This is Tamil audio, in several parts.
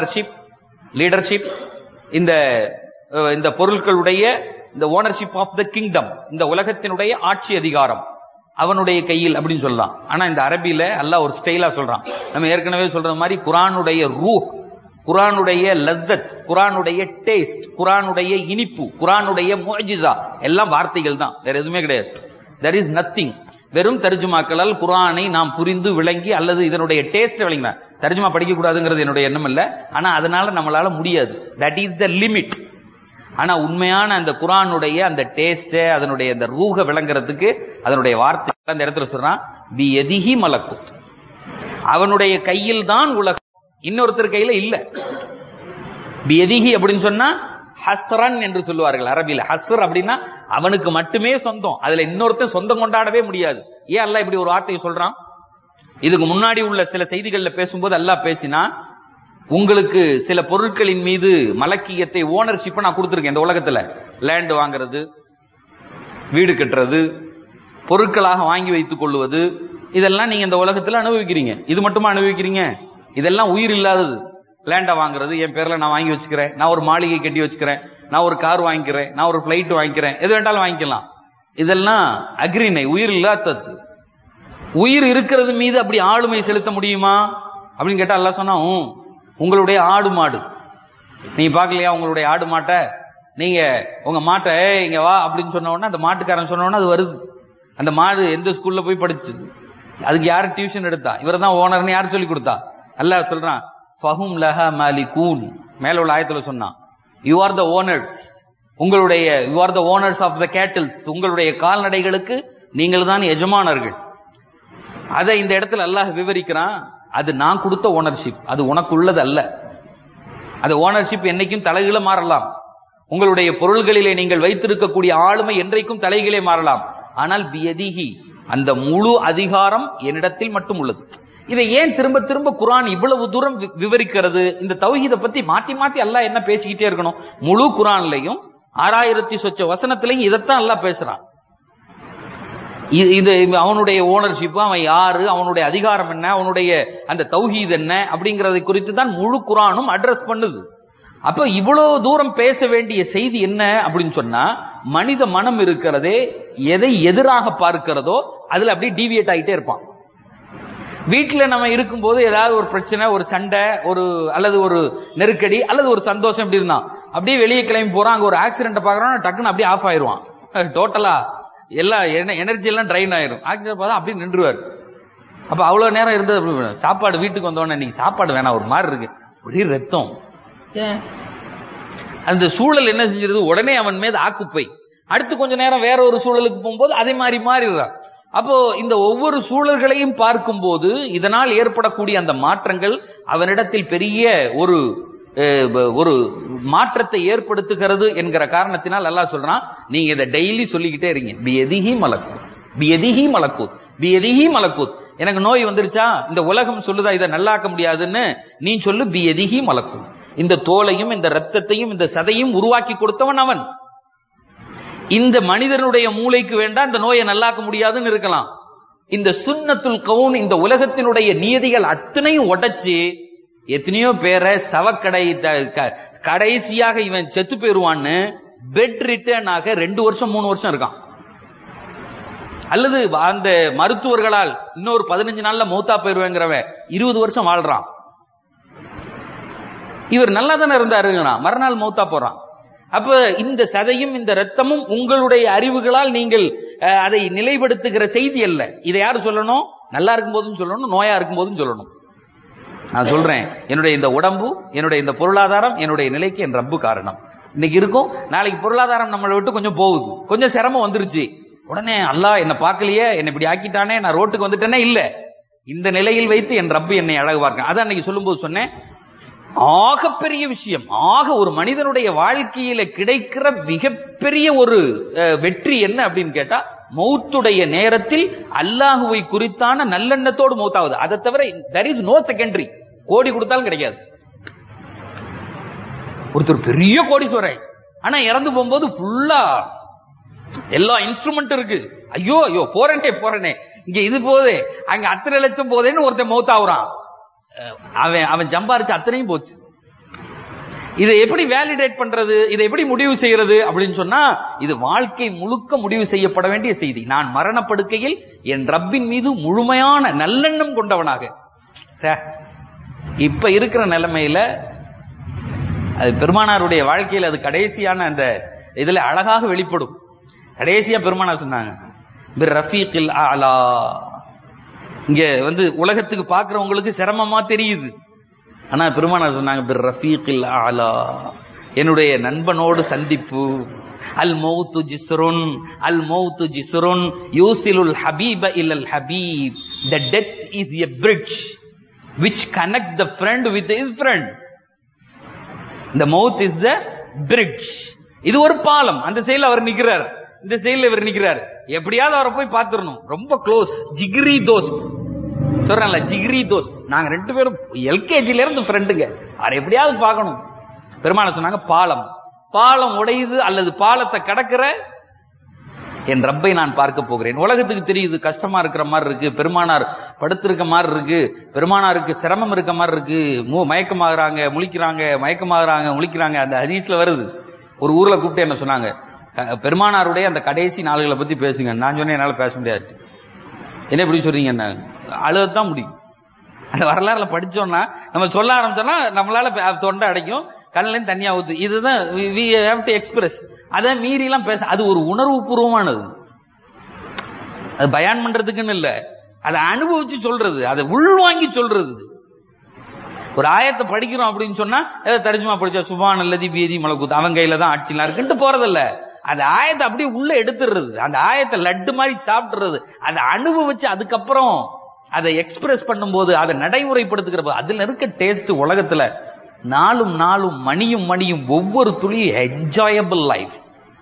லீடர்ஷிப் லீடர்ஷிப் இந்த அஹ், இந்த பொருட்களுடைய இந்த ஓனர்ஷிப் ஆஃப் த கிங்டம் இந்த உலகத்தினுடைய ஆட்சி அதிகாரம் அவனுடைய கையில் அப்படின்னு சொல்லலாம் ஆனா இந்த அரபியில அல்லாஹ் ஒரு ஸ்டைலா சொல்றான் நம்ம ஏற்கனவே சொல்ற மாதிரி குரானுடைய ரூ குரானுடைய லத்தத் குரானுடைய டேஸ்ட் குரானுடைய இனிப்பு குரானுடைய முஜிசா எல்லாம் வார்த்தைகள் தான் வேற எதுவுமே கிடையாது தெர் இஸ் நத்திங் வெறும் தர்ஜுமாக்களால் குரானை நாம் புரிந்து விளங்கி அல்லது இதனுடைய டேஸ்ட் விளங்கினா தர்ஜுமா படிக்க கூடாதுங்கிறது என்னுடைய எண்ணம் இல்ல ஆனா அதனால நம்மளால முடியாது தட் இஸ் த லிமிட் ஆனா உண்மையான அந்த குரானுடைய அந்த டேஸ்ட் அதனுடைய அந்த ரூக விளங்குறதுக்கு அதனுடைய வார்த்தை அந்த இடத்துல சொல்றான் பி எதிஹி மலக்கும் அவனுடைய கையில் தான் உலகம் இன்னொருத்தர் கையில இல்ல பி எதிஹி அப்படின்னு சொன்னா ஹஸ்ரன் என்று சொல்லுவார்கள் அரபியில ஹஸ்ர் அப்படின்னா அவனுக்கு மட்டுமே சொந்தம் அதுல இன்னொருத்தன் சொந்தம் கொண்டாடவே முடியாது ஏன் அல்லாஹ் இப்படி ஒரு வார்த்தையை சொல்றான் இதுக்கு முன்னாடி உள்ள சில செய்திகள்ல பேசும்போது அல்லாஹ் பேசினா உங்களுக்கு சில பொருட்களின் மீது மலக்கியத்தை ஓனர்ஷிப்பை நான் கொடுத்துருக்கேன் இந்த உலகத்துல லேண்ட் வாங்குறது வீடு கட்டுறது பொருட்களாக வாங்கி வைத்துக் கொள்வது இதெல்லாம் நீங்க இந்த உலகத்துல அனுபவிக்கிறீங்க இது மட்டுமா அனுபவிக்கிறீங்க இதெல்லாம் உயிர் இல்லாதது லேண்டை வாங்குறது என் பேர்ல நான் வாங்கி வச்சுக்கிறேன் நான் ஒரு மாளிகை கட்டி வச்சுக்கிறேன் நான் ஒரு கார் வாங்கிக்கிறேன் நான் ஒரு பிளைட் வாங்கிக்கிறேன் எது வேண்டாலும் வாங்கிக்கலாம் இதெல்லாம் அக்ரிணை உயிர் இல்லாதது உயிர் இருக்கிறது மீது அப்படி ஆளுமை செலுத்த முடியுமா அப்படின்னு கேட்டா எல்லாம் சொன்னா "ம், உங்களுடைய ஆடு மாடு நீங்க பார்க்கலையா உங்களுடைய ஆடு மாட்டை நீங்க உங்க மாட்டை "ஏய், இங்க வா அப்படின்னு சொன்ன உடனே அந்த மாட்டுக்காரன் சொன்ன உடனே அது வருது அந்த மாடு எந்த ஸ்கூல்ல போய் படிச்சுது அதுக்கு யாரு டியூஷன் எடுத்தா இவர் தான் ஓனர்னு யார் சொல்லி கொடுத்தா அல்லாஹ் சொல்றான் ஃபஹும் லஹா மாலிகூன் மேல உள்ள ஆயத்துல சொன்னான் யூ ஆர் த ஓனர்ஸ் உங்களுடைய you are the owners of the cattles உங்களுடைய கால்நடைகளுக்கு நீங்கள் தான் எஜமானர்கள் அதை இந்த இடத்துல அல்லாஹ் விவரிக்கிறான் அது நான் கொடுத்த ஓனர்ஷிப் அது உனக்கு உள்ளது அல்ல அது ஓனர்ஷிப் என்னைக்கும் தலைகீழ மாறலாம் உங்களுடைய பொருள்களிலே நீங்கள் வைத்திருக்கக்கூடிய ஆளுமை என்றைக்கும் தலைகீழே மாறலாம் ஆனால் பியதிஹி அந்த முழு அதிகாரம் என்னிடத்தில் மட்டும் உள்ளது இதை ஏன் திரும்ப திரும்ப குரான் இவ்வளவு தூரம் வி- விவரிக்கிறது இந்த தௌஹீதை பத்தி மாத்தி மாத்தி அல்லாஹ் என்ன பேசிக்கிட்டே இருக்கணும் முழு குரான்லையும் ஆறாயிரத்தி சொச்ச வசனத்திலையும் இதைத்தான் அல்லாஹ் பேசுறான் இது இது அவனுடைய ஓனர்ஷிப் அவன் யாரு அவனுடைய அதிகாரம் என்ன அவனுடைய அந்த தௌஹீத் என்ன அப்படிங்கறதை குறித்து தான் முழு குரானும் அட்ரஸ் பண்ணுது அப்ப இவ்வளவு தூரம் பேச வேண்டிய செய்தி என்ன அப்படின்னு சொன்னா மனித மனம் இருக்கிறதே எதை எதிராக பார்க்கிறதோ அதுல அப்படியே டீவியேட் ஆகிட்டே இருப்பான் வீட்டுல நம்ம இருக்கும்போது ஏதாவது ஒரு பிரச்சனை ஒரு சண்டை ஒரு அல்லது ஒரு நெருக்கடி அல்லது ஒரு சந்தோஷம் இப்படி இருந்தான் அப்படியே வெளியே கிளம்பி போறான் அங்க ஒரு ஆக்சிடென்ட் பாக்குறான் டக்குன்னு அப்படியே ஆஃப் ஆயிருவான் டோட்டலா எல்லா எனர்ஜி எல்லாம் ட்ரைன் ஆயிரும் ஆக்சிடென்ட் பார்த்தா அப்படியே நின்றுவார் அப்ப அவ்வளவு நேரம் இருந்தது அப்படி சாப்பாடு வீட்டுக்கு வந்தோடனே இன்னைக்கு சாப்பாடு வேணாம் ஒரு மாதிரி இருக்கு ஒரே ரத்தம் ஏன்? அந்த சூழல் என்ன செஞ்சிருது உடனே அவன் மீது ஆக்குப்பை அடுத்து கொஞ்ச நேரம் வேற ஒரு சூழலுக்கு போகும்போது அதே மாதிரி மாறிடுறான் அப்போ இந்த ஒவ்வொரு சூழல்களையும் பார்க்கும்போது இதனால் ஏற்படக்கூடிய அந்த மாற்றங்கள் அவனிடத்தில் பெரிய ஒரு அஹ், ப- ஒரு மாற்றத்தை ஏற்படுத்துகிறது என்கிற காரணத்தினால் அல்லாஹ் சொல்றான் நீங்க இதை டெய்லி சொல்லிக்கிட்டே இருங்க பி எதிஹி மலக்கூத் பி எதிஹி மலக்கூத் பி எதிஹி மலக்கூத் எனக்கு நோய் வந்துருச்சா இந்த உலகம் சொல்லுதா இதை நல்லாக்க முடியாதுன்னு நீ சொல்லு பி எதிஹி மலக்கூத் இந்த தோலையும் இந்த ரத்தத்தையும் இந்த சதையும் உருவாக்கி கொடுத்தவன் அவன் இந்த மனிதனுடைய மூளைக்கு வேண்டாம் இந்த நோயை நல்லாக்க முடியாதுன்னு இருக்கலாம் இந்த சுன்னத்துல் கவுன் இந்த உலகத்தினுடைய நியதிகள் அத்தனையும் உடைச்சு எத்தனையோ பேரை சவக்கடை த- க- கடைசியாக இவன் செத்து போயிருவான்னு பெட் ரிட்டர்ன் ஆக ரெண்டு வருஷம் மூணு வருஷம் இருக்கான் அல்லது அந்த மருத்துவர்களால் இன்னொரு பதினஞ்சு நாள்ல மௌத்தா போயிருவேங்கிறவன் இருபது வருஷம் வாழ்றான் இவர் நல்லா தானே இருந்தாருங்கண்ணா மறுநாள் மௌத்தா போறான் அப்ப இந்த சதையும் இந்த ரத்தமும் உங்களுடைய அறிவுகளால் நீங்கள் அஹ், அதை நிலைப்படுத்துகிற செய்தி அல்ல இதை யாரு சொல்லணும் நல்லா இருக்கும் போதும் சொல்லணும் நோயா இருக்கும் போதும் சொல்லணும் நான் சொல்றேன் என்னுடைய இந்த உடம்பு என்னுடைய இந்த பொருளாதாரம் என்னுடைய நிலைக்கு என் ரப்பு காரணம் இன்னைக்கு இருக்கும் நாளைக்கு பொருளாதாரம் நம்மளை விட்டு கொஞ்சம் போகுது கொஞ்சம் சிரமம் வந்துருச்சு உடனே அல்லாஹ் என்ன பார்க்கலையே என்னை இப்படி ஆக்கிட்டானே நான் ரோட்டுக்கு வந்துட்டேனே இல்ல இந்த நிலையில் வைத்து என் ரப்பு என்னை அழகு பார்க்க அதான் அன்னைக்கு சொல்லும்போது சொன்னேன் ஆகப்பெரிய விஷயம் ஆக ஒரு மனிதனுடைய வாழ்க்கையில கிடைக்கிற மிகப்பெரிய ஒரு அஹ், வெற்றி என்ன அப்படின்னு கேட்டா மௌத்துடைய நேரத்தில் அல்லாஹுவை குறித்தான நல்லெண்ணத்தோடு மௌத்தாவது அதை தவிர தர் இஸ் நோ செகண்டரி கோடி கொடுத்தாலும் கிடைக்காது ஒருத்தர் பெரிய கோடீஸ்வரன் ஆனா இறந்து போகும்போது ஃபுல்லா எல்லா இன்ஸ்ட்ருமெண்ட் இருக்கு ஐயோ ஐயோ போறேனே போறேனே இங்க இது போதே அங்க அத்தனை லட்சம் போதேன்னு ஒருத்தன் மௌத்தாவுறான் அஹ் அவன் அவன் சம்பாரிச்ச அத்தனையும் போச்சு இதை எப்படி வேலிடேட் பண்றது இதை எப்படி முடிவு செய்யறது அப்படின்னு சொன்னா இது வாழ்க்கை முழுக்க முடிவு செய்யப்பட வேண்டிய செய்தி நான் மரணப்படுக்கையில் என் ரப்பின் மீது முழுமையான நல்லெண்ணம் கொண்டவனாக சே, இப்ப இருக்கிற நிலைமையில அது பெருமானாருடைய வாழ்க்கையில் அது கடைசியான அந்த இதுல அழகாக வெளிப்படும் கடைசியா பெருமானார் சொன்னாங்க பிர் ரஃபீக்கில் ஆலா இங்க வந்து உலகத்துக்கு பார்க்கறவங்களுக்கு சிரமமா தெரியுது ஆனா பெருமானார் சொன்னாங்க பிர் ரஃபீக்கில் ஆலா என்னுடைய நண்பனோடு சந்திப்பு அல் மௌத்து ஜிஸ்ருன் அல் மௌத்து ஜிஸ்ருன் யூசிலுல் ஹபீப இல்லல் ஹபீப் the death is a bridge which connect the friend with his friend the mouth is the bridge இது ஒரு பாலம் அந்த சைடுல அவர் நிக்கிறார் இந்த சைடுல இவர் நிக்கிறார் எப்படியாவது அவரை போய் பார்த்துடணும் ரொம்ப க்ளோஸ் ஜிகிரி தோஸ்த் சொல்றேன்ல ஜிகிரி தோஸ்த் நாங்க ரெண்டு பேரும் எல்கேஜில இருந்து ஃப்ரெண்டுங்க அவரை எப்படியாவது பார்க்கணும் பெருமாள் சொன்னாங்க பாலம் பாலம் உடையுது அல்லது பாலத்தை கடக்கிற என் ரப்பை நான் பார்க்க போகிறேன் உலகத்துக்கு தெரியுது கஷ்டமா இருக்கிற மாதிரி இருக்கு பெருமானார் படுத்திருக்க மாதிரி இருக்கு பெருமானாருக்கு சிரமம் இருக்க மாதிரி இருக்கு மு- மயக்கமாகறாங்க முழிக்கிறாங்க மயக்கமாகறாங்க முழிக்கிறாங்க அந்த ஹதீஸ்ல வருது ஒரு ஊர்ல கூப்பிட்டு என்ன சொன்னாங்க க- பெருமானாருடைய அந்த கடைசி நாள்களை பத்தி பேசுங்க நான் சொன்னேன் என்னால பேச முடியாது என்ன இப்படி சொல்றீங்க என்ன அழுதான் முடியும் அந்த வரலாறுல படிச்சோம்னா நம்ம சொல்ல ஆரம்பிச்சோம்னா நம்மளால பே- தொண்டை அடைக்கும் கண்ணிலையும் தண்ணியா ஊத்து இதுதான் வி ஹேவ் டு எக்ஸ்பிரஸ் அதை மீறி எல்லாம் பேச அது ஒரு உணர்வு பூர்வமானது அது பயான் பண்றதுக்குன்னு இல்ல அதை அனுபவிச்சு சொல்றது அதை உள்வாங்கி சொல்றது ஒரு ஆயத்தை படிக்கிறோம் அப்படின்னு சொன்னா ஏதோ தர்ஜுமா படிச்சா சுபான் அல்லதி பீதி மலக்கூத்து அவன் கையில தான் ஆட்சிலாம் இருக்குன்ட்டு போறதில்ல அந்த ஆயத்தை அப்படியே உள்ள எடுத்துடுறது அந்த ஆயத்தை லட்டு மாதிரி சாப்பிடுறது அதை அனுபவிச்சு அதுக்கப்புறம் அதை எக்ஸ்பிரஸ் பண்ணும்போது அதை நடைமுறைப்படுத்துகிற போது அதுல இருக்க டேஸ்ட் உலகத்துல நாளும் நாளும் மணியும் மணியும் ஒவ்வொரு துளியும் என்ஜாயபிள் லைஃப்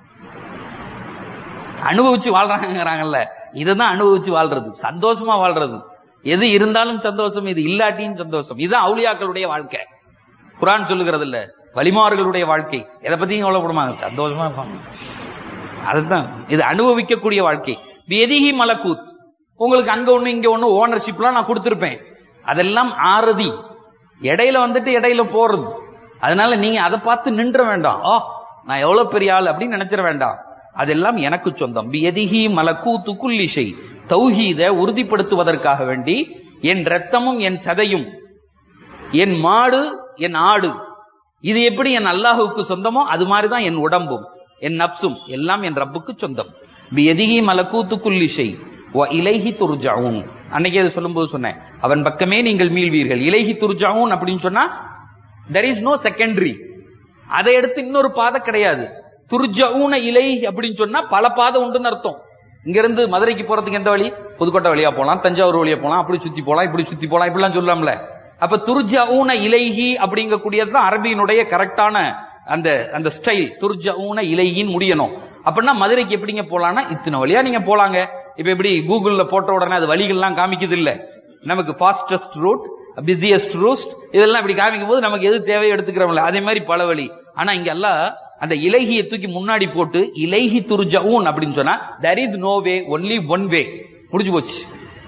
அனுபவிச்சு வாழ்றாங்கிறாங்கல்ல இதுதான் அனுபவிச்சு வாழ்றது சந்தோஷமா வாழ்றது எது இருந்தாலும் சந்தோஷம் இது இல்லாட்டியும் சந்தோஷம் இதுதான் அவுலியாக்களுடைய வாழ்க்கை குரான் சொல்லுகிறது இல்ல வலிமார்களுடைய வாழ்க்கை எதை பத்தியும் கவலைப்படுமாங்க சந்தோஷமா இருப்பாங்க அதுதான் இது அனுபவிக்கக்கூடிய வாழ்க்கை எதிகி மலக்கூத் உங்களுக்கு அங்க ஒண்ணு இங்க ஒண்ணு ஓனர்ஷிப்லாம் நான் கொடுத்திருப்பேன் அதெல்லாம் ஆறுதி இடையில வந்துட்டு இடையில போறது அதனால நீங்க அதை பார்த்து நின்ற வேண்டாம் ஆ நான் எவ்வளவு பெரிய ஆள் அப்படின்னு நினைச்சிட வேண்டாம் அதெல்லாம் எனக்கு சொந்தம் எதிகி மலக்கூத்து குல்லிஷை தௌஹீத உறுதிப்படுத்துவதற்காக வேண்டி என் ரத்தமும் என் சதையும் என் மாடு என் ஆடு இது எப்படி என் அல்லாஹுக்கு சொந்தமோ அது மாதிரிதான் என் உடம்பும் என் நப்சும் எல்லாம் என் ரப்புக்கு சொந்தம் எதிகி மலக்கூத்து குல்லிஷை வ இலைஹி துர்ஜாவும் அன்னைக்கு அது சொல்லும்போது சொன்னேன் அவன் பக்கமே நீங்கள் மீள்வீர்கள் இலைஹி துர்ஜாவும் அப்படின்னு சொன்னா தெர் இஸ் நோ செகண்டரி அதை எடுத்து இன்னொரு பாதை கிடையாது துர்ஜவுன இலை அப்படின்னு சொன்னா பல பாதை உண்டுன்னு அர்த்தம் இங்க இருந்து மதுரைக்கு போறதுக்கு எந்த வழி புதுக்கோட்டை வழியா போலாம் தஞ்சாவூர் வழியா போலாம் அப்படி சுத்தி போலாம் இப்படி சுத்தி போலாம் இப்படிலாம் சொல்லலாம்ல அப்ப துர்ஜவுன இலைஹி அப்படிங்கக்கூடியது தான் அரபியினுடைய கரெக்டான அந்த அந்த ஸ்டைல் துர்ஜவுன இலையின் முடியணும் அப்படின்னா மதுரைக்கு எப்படிங்க போலாம்னா இத்தனை வழியா நீங்க போலாங்க இப்ப எப்படி கூகுள்ல போட்ட உடனே அது வழிகள்லாம் காமிக்குது இல்ல நமக்கு ஃபாஸ்டஸ்ட் ரூட் பிஸியஸ்ட் ரூஸ்ட் இதெல்லாம் இப்படி காமிக்கும் போது நமக்கு எது தேவையோ எடுத்துக்கிறோம்ல அதே மாதிரி பல வழி ஆனா இங்க எல்லாம் அந்த இலகியை தூக்கி முன்னாடி போட்டு இலகி துர்ஜவுன் அப்படின்னு சொன்னா there is no way only one way முடிஞ்சு போச்சு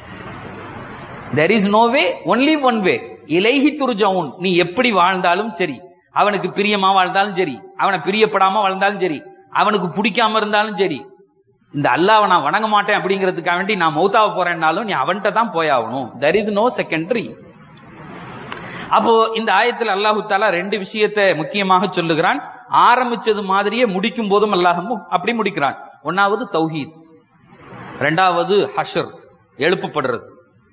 there is no way only one way இலகி துர்ஜவுன் நீ எப்படி வாழ்ந்தாலும் சரி அவனுக்கு பிரியமா வாழ்ந்தாலும் சரி அவனை பிரியப்படாம வாழ்ந்தாலும் சரி அவனுக்கு பிடிக்காம இருந்தாலும் சரி இந்த அல்லாவை நான் வணங்க மாட்டேன் அப்படிங்கிறதுக்காக வேண்டி நான் மௌத்தாவ போறேன்னாலும் நீ அவன்கிட்ட தான் போயாகணும் there is no secondary அப்போ இந்த ஆயத்தில் அல்லாஹு தாலா ரெண்டு விஷயத்தை முக்கியமாக சொல்லுகிறான் ஆரம்பிச்சது மாதிரியே முடிக்கும் போதும் அல்லாஹ் அப்படி முடிக்கிறான் ஒன்னாவது தௌஹீத் ரெண்டாவது ஹஷர் எழுப்பப்படுறது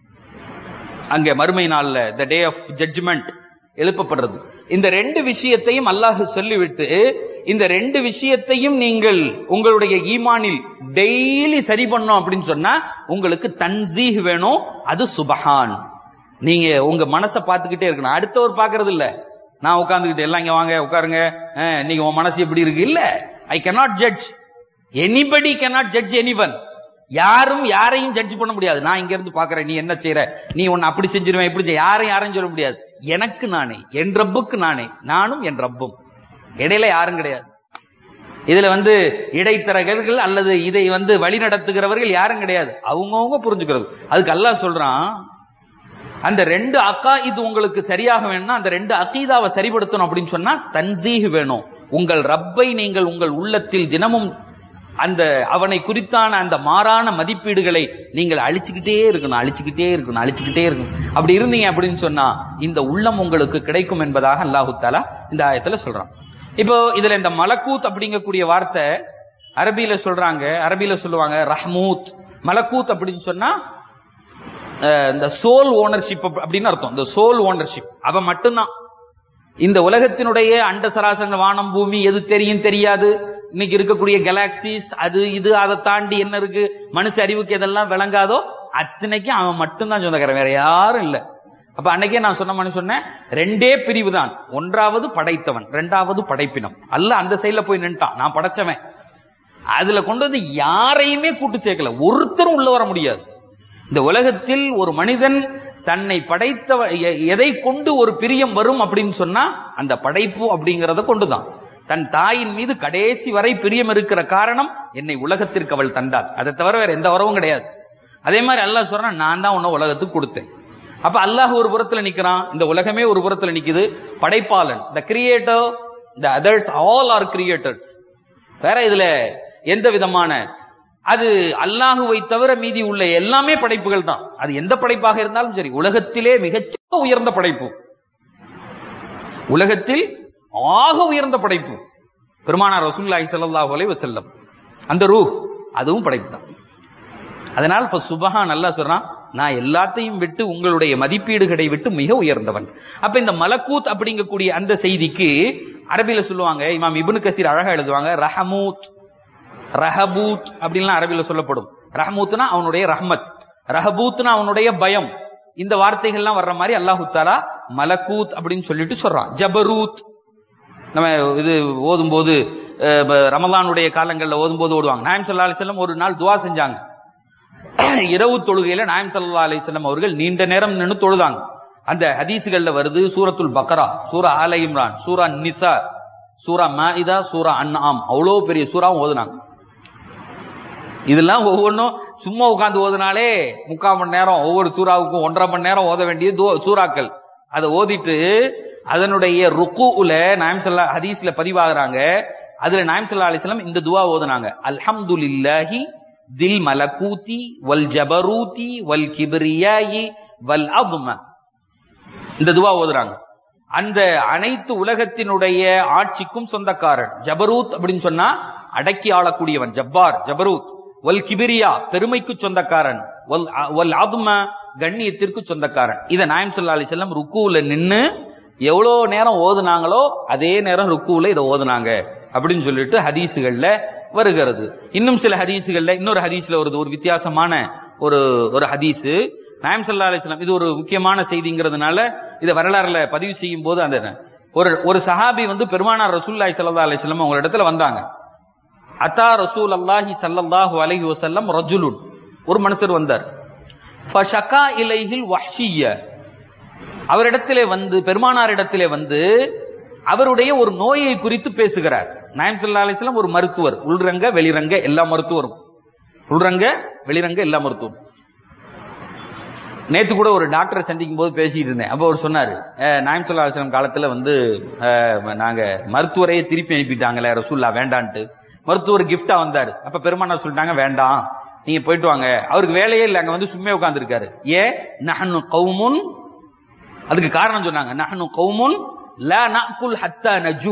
அங்க மறுமை நாள்ல த டே ஆஃப் ஜட்ஜ்மெண்ட் எழுப்பப்படுறது இந்த ரெண்டு விஷயத்தையும் அல்லாஹ் சொல்லிவிட்டு இந்த ரெண்டு விஷயத்தையும் நீங்கள் உங்களுடைய ஈமானில் டெய்லி சரி பண்ணோம் அப்படின்னு சொன்னா உங்களுக்கு தன்சீஹ் வேணும் அது சுபஹான் நீங்க உங்க மனசை பார்த்துக்கிட்டே இருக்கணும் அடுத்தவர் பார்க்கறது இல்ல நான் உட்கார்ந்துகிட்டு எல்லாம் இங்க வாங்க உட்காருங்க அஹ், நீங்க உன் மனசு எப்படி இருக்கு இல்ல I cannot judge anybody cannot judge anyone யாரும் யாரையும் ஜட்ஜ் பண்ண முடியாது நான் இங்க இருந்து பாக்குறேன் நீ என்ன செய்யற நீ உன்னை அப்படி செஞ்சிருவேன் இப்படி செய் யாரும் யாரையும் சொல்ல முடியாது எனக்கு நானே என் ரப்புக்கு நானே நானும் என் ரப்பும் இடையில யாரும் கிடையாது இதுல வந்து இடைத்தரகர்கள் அல்லது இதை வந்து வழி நடத்துகிறவர்கள் யாரும் கிடையாது அவங்கவுங்க புரிஞ்சுக்கிறது அதுக்கு அல்லாஹ் சொல்றான் அந்த ரெண்டு அக்கா இது உங்களுக்கு சரியாக வேணும்னா அந்த ரெண்டு அகீதாவை சரிபடுத்தணும் அப்படின்னு சொன்னா தன்சீஹ் வேணும் உங்கள் ரப்பை நீங்கள் உங்கள் உள்ளத்தில் தினமும் அந்த அவனை குறித்தான அந்த மாறான மதிப்பீடுகளை நீங்கள் அழிச்சுக்கிட்டே இருக்கணும் அழிச்சுக்கிட்டே இருக்கணும் அழிச்சுக்கிட்டே இருக்கணும் அப்படி இருந்தீங்க அப்படின்னு சொன்னா இந்த உள்ளம் உங்களுக்கு கிடைக்கும் என்பதாக அல்லாஹு தாலா இந்த ஆயத்துல சொல்றான் இப்போ இதுல இந்த மலக்கூத் அப்படிங்கக்கூடிய வார்த்தை அரபியில சொல்றாங்க அரபியில சொல்லுவாங்க ரஹ்மூத் மலக்கூத் அப்படின்னு சொன்னா அஹ், இந்த சோல் ஓனர்ஷிப் அப்படின்னு அர்த்தம் இந்த சோல் ஓனர்ஷிப் அவ மட்டும்தான் இந்த உலகத்தினுடைய அண்ட சராசர வானம் பூமி எது தெரியும் தெரியாது இன்னைக்கு இருக்கக்கூடிய கேலாக்சிஸ் அது இது அதை தாண்டி என்ன இருக்கு மனுஷ அறிவுக்கு எதெல்லாம் விளங்காதோ அத்தனைக்கும் அவன் மட்டும்தான் சொந்தக்காரன் வேற யாரும் இல்ல அப்ப அன்னைக்கே நான் சொன்ன மாதிரி சொன்னேன் ரெண்டே பிரிவு தான் ஒன்றாவது படைத்தவன் ரெண்டாவது படைப்பினம் அல்ல அந்த சைடுல போய் நின்ட்டான் நான் படைச்சவன் அதுல கொண்டு வந்து யாரையுமே கூட்டு சேர்க்கல ஒருத்தரும் உள்ள வர முடியாது இந்த உலகத்தில் ஒரு மனிதன் தன்னை படைத்த எதை கொண்டு ஒரு பிரியம் வரும் அப்படின்னு சொன்னா அந்த படைப்பு அப்படிங்கறத கொண்டுதான் தன் தாயின் மீது கடைசி வரை பிரியம் இருக்கிற காரணம் என்னை உலகத்திற்கு அவள் தந்தாள் அதை தவிர வேற எந்த வரவும் கிடையாது அதே மாதிரி அல்லாஹ் சொல்றான் நான் தான் உன்னை உலகத்துக்கு கொடுத்தேன் அப்ப அல்லாஹ் ஒரு புறத்துல நிக்கிறான் இந்த உலகமே ஒரு புறத்துல நிக்குது படைப்பாளன் the creator the others all are creators வேற இதுல எந்த விதமான அது அல்லாஹுவை தவிர மீதி உள்ள எல்லாமே படைப்புகள் தான் அது எந்த படைப்பாக இருந்தாலும் சரி உலகத்திலே மிகச் உயர்ந்த படைப்பு உலகத்தில் ஆக உயர்ந்த படைப்பு பெருமானார் ரசூலுல்லாஹி ஸல்லல்லாஹு அலைஹி வஸல்லம் அந்த ரூஹ் அதுவும் படைப்பு தான் அதனால் இப்ப சுபஹான் அல்லாஹ் சொல்றான் நான் எல்லாத்தையும் விட்டு உங்களுடைய மதிப்பீடுகளை விட்டு மிக உயர்ந்தவன் அப்ப இந்த மலக்கூத் அப்படிங்கக்கூடிய அந்த செய்திக்கு அரபில சொல்லுவாங்க இமாம் இப்னு கசீர் அழகா எழுதுவாங்க ரஹமூத் ரஹபூத் அப்படின்லாம் அரபில சொல்லப்படும் ரஹமூத்னா அவனுடைய ரஹ்மத் ரஹபூத்னா அவனுடைய பயம் இந்த வார்த்தைகள்லாம் வர்ற மாதிரி அல்லாஹு தாலா மலக்கூத் அப்படின்னு சொல்லிட்டு சொல்றான் ஜபரூத் நம்ம இது ஓதும் போது அஹ், ப- ரமலானுடைய காலங்களில் ஓதும் போது ஓடுவாங்க நாயம் சல்லா அலிஸ்லாம் ஒரு நாள் துவா செஞ்சாங்க இரவு தொழுகையில நாயம் சல்லா அலிஸ்லாம் அவர்கள் நீண்ட நேரம் நின்று தொழுதாங்க அந்த ஹதீசுகள்ல வருது சூரத்துல் பக்கரா சூரா ஆல இம்ரான் சூரா நிசா சூரா மாஇதா சூரா அன்ஆம் அவ்வளோ பெரிய சூறாவும் ஓதுனாங்க இதெல்லாம் ஒவ்வொன்றும் சும்மா உட்கார்ந்து ஓதுனாலே முக்கால் மணி நேரம் ஒவ்வொரு சூறாவுக்கும் ஒன்றரை மணி நேரம் ஓத வேண்டிய துவ- சூறாக்கள் அதை ஓதிட்டு அதனுடைய ருக்குல நாயம் சல்லா ஹதீஸ்ல பதிவாகுறாங்க அதுல நாயம் சல்லா அலிஸ்லாம் இந்த துவா ஓதுனாங்க அல்ஹம்துலில்லாஹி தில் மலகூதி வல் ஜபரூதி வல் கிபிரியாயி வல் அப்ம இந்த துவா ஓதுறாங்க அந்த அனைத்து உலகத்தினுடைய ஆட்சிக்கும் சொந்தக்காரன் ஜபரூத் அப்படின்னு சொன்னா அடக்கி ஆளக்கூடியவன் ஜப்பார் ஜபரூத் வல் கிபிரியா பெருமைக்கு சொந்தக்காரன் வல் அ- வல் அதும கண்ணியத்திற்கு சொந்தக்காரன் இத நாயம் சொல்லா அலி செல்லம் ருக்குல நின்னு எவ்வளவு நேரம் ஓதுனாங்களோ அதே நேரம் ருக்குல இதை ஓதுனாங்க அப்படின்னு சொல்லிட்டு ஹதீசுகள்ல வருகிறது இன்னும் சில ஹதீசுகள்ல இன்னொரு ஹதீஸ்ல வருது ஒரு வித்தியாசமான ஒரு ஒரு ஹதீஸ் நாயம் சல்லா அலிஸ்லாம் இது ஒரு முக்கியமான செய்திங்கிறதுனால இதை வரலாறுல பதிவு செய்யும் போது அந்த ஒரு ஒரு சஹாபி வந்து பெருமானார் ரசூல்லாய் சல்லா அலிஸ்லாம் அவங்க இடத்துல வந்தாங்க அத்தா ரசூல் அல்லாஹி சல்லல்லாஹு அலைஹி வஸல்லம் ரஜுலுன் ஒரு மனுஷர் வந்தார் ஃபஷகா இலைஹில் வஹ்ஷிய அவரிடத்திலே வந்து பெருமானாரிடத்திலே வந்து அவருடைய ஒரு நோயை குறித்து பேசுகிறார் நாயம் சல்லா அலிஸ்லாம் ஒரு மருத்துவர் உள்ரங்க வெளிரங்க எல்லா மருத்துவரும் உள்ரங்க வெளிரங்க எல்லா மருத்துவரும் நேத்து கூட ஒரு டாக்டரை சந்திக்கும் போது பேசிட்டு இருந்தேன் அப்போ அவர் சொன்னாரு "அஹ், நாயம் சொல்லா அலிஸ்லாம் காலத்துல வந்து அஹ், நாங்க மருத்துவரையே திருப்பி அனுப்பிட்டாங்களே ரசூல்லா வேண்டான்ட்டு மருத்துவர் கிஃப்டா வந்தாரு அப்ப பெருமானார் சொல்லிட்டாங்க வேண்டாம் நீங்க போயிட்டு வாங்க அவருக்கு வேலையே இல்லை அங்க வந்து சும்மா உட்கார்ந்துருக்காரு ஏ நஹனு கௌமுன் அதுக்கு காரணம் சொன்னாங்க நஹனு கௌமுன் லா நஅகுல் ஹத்தா நஜூ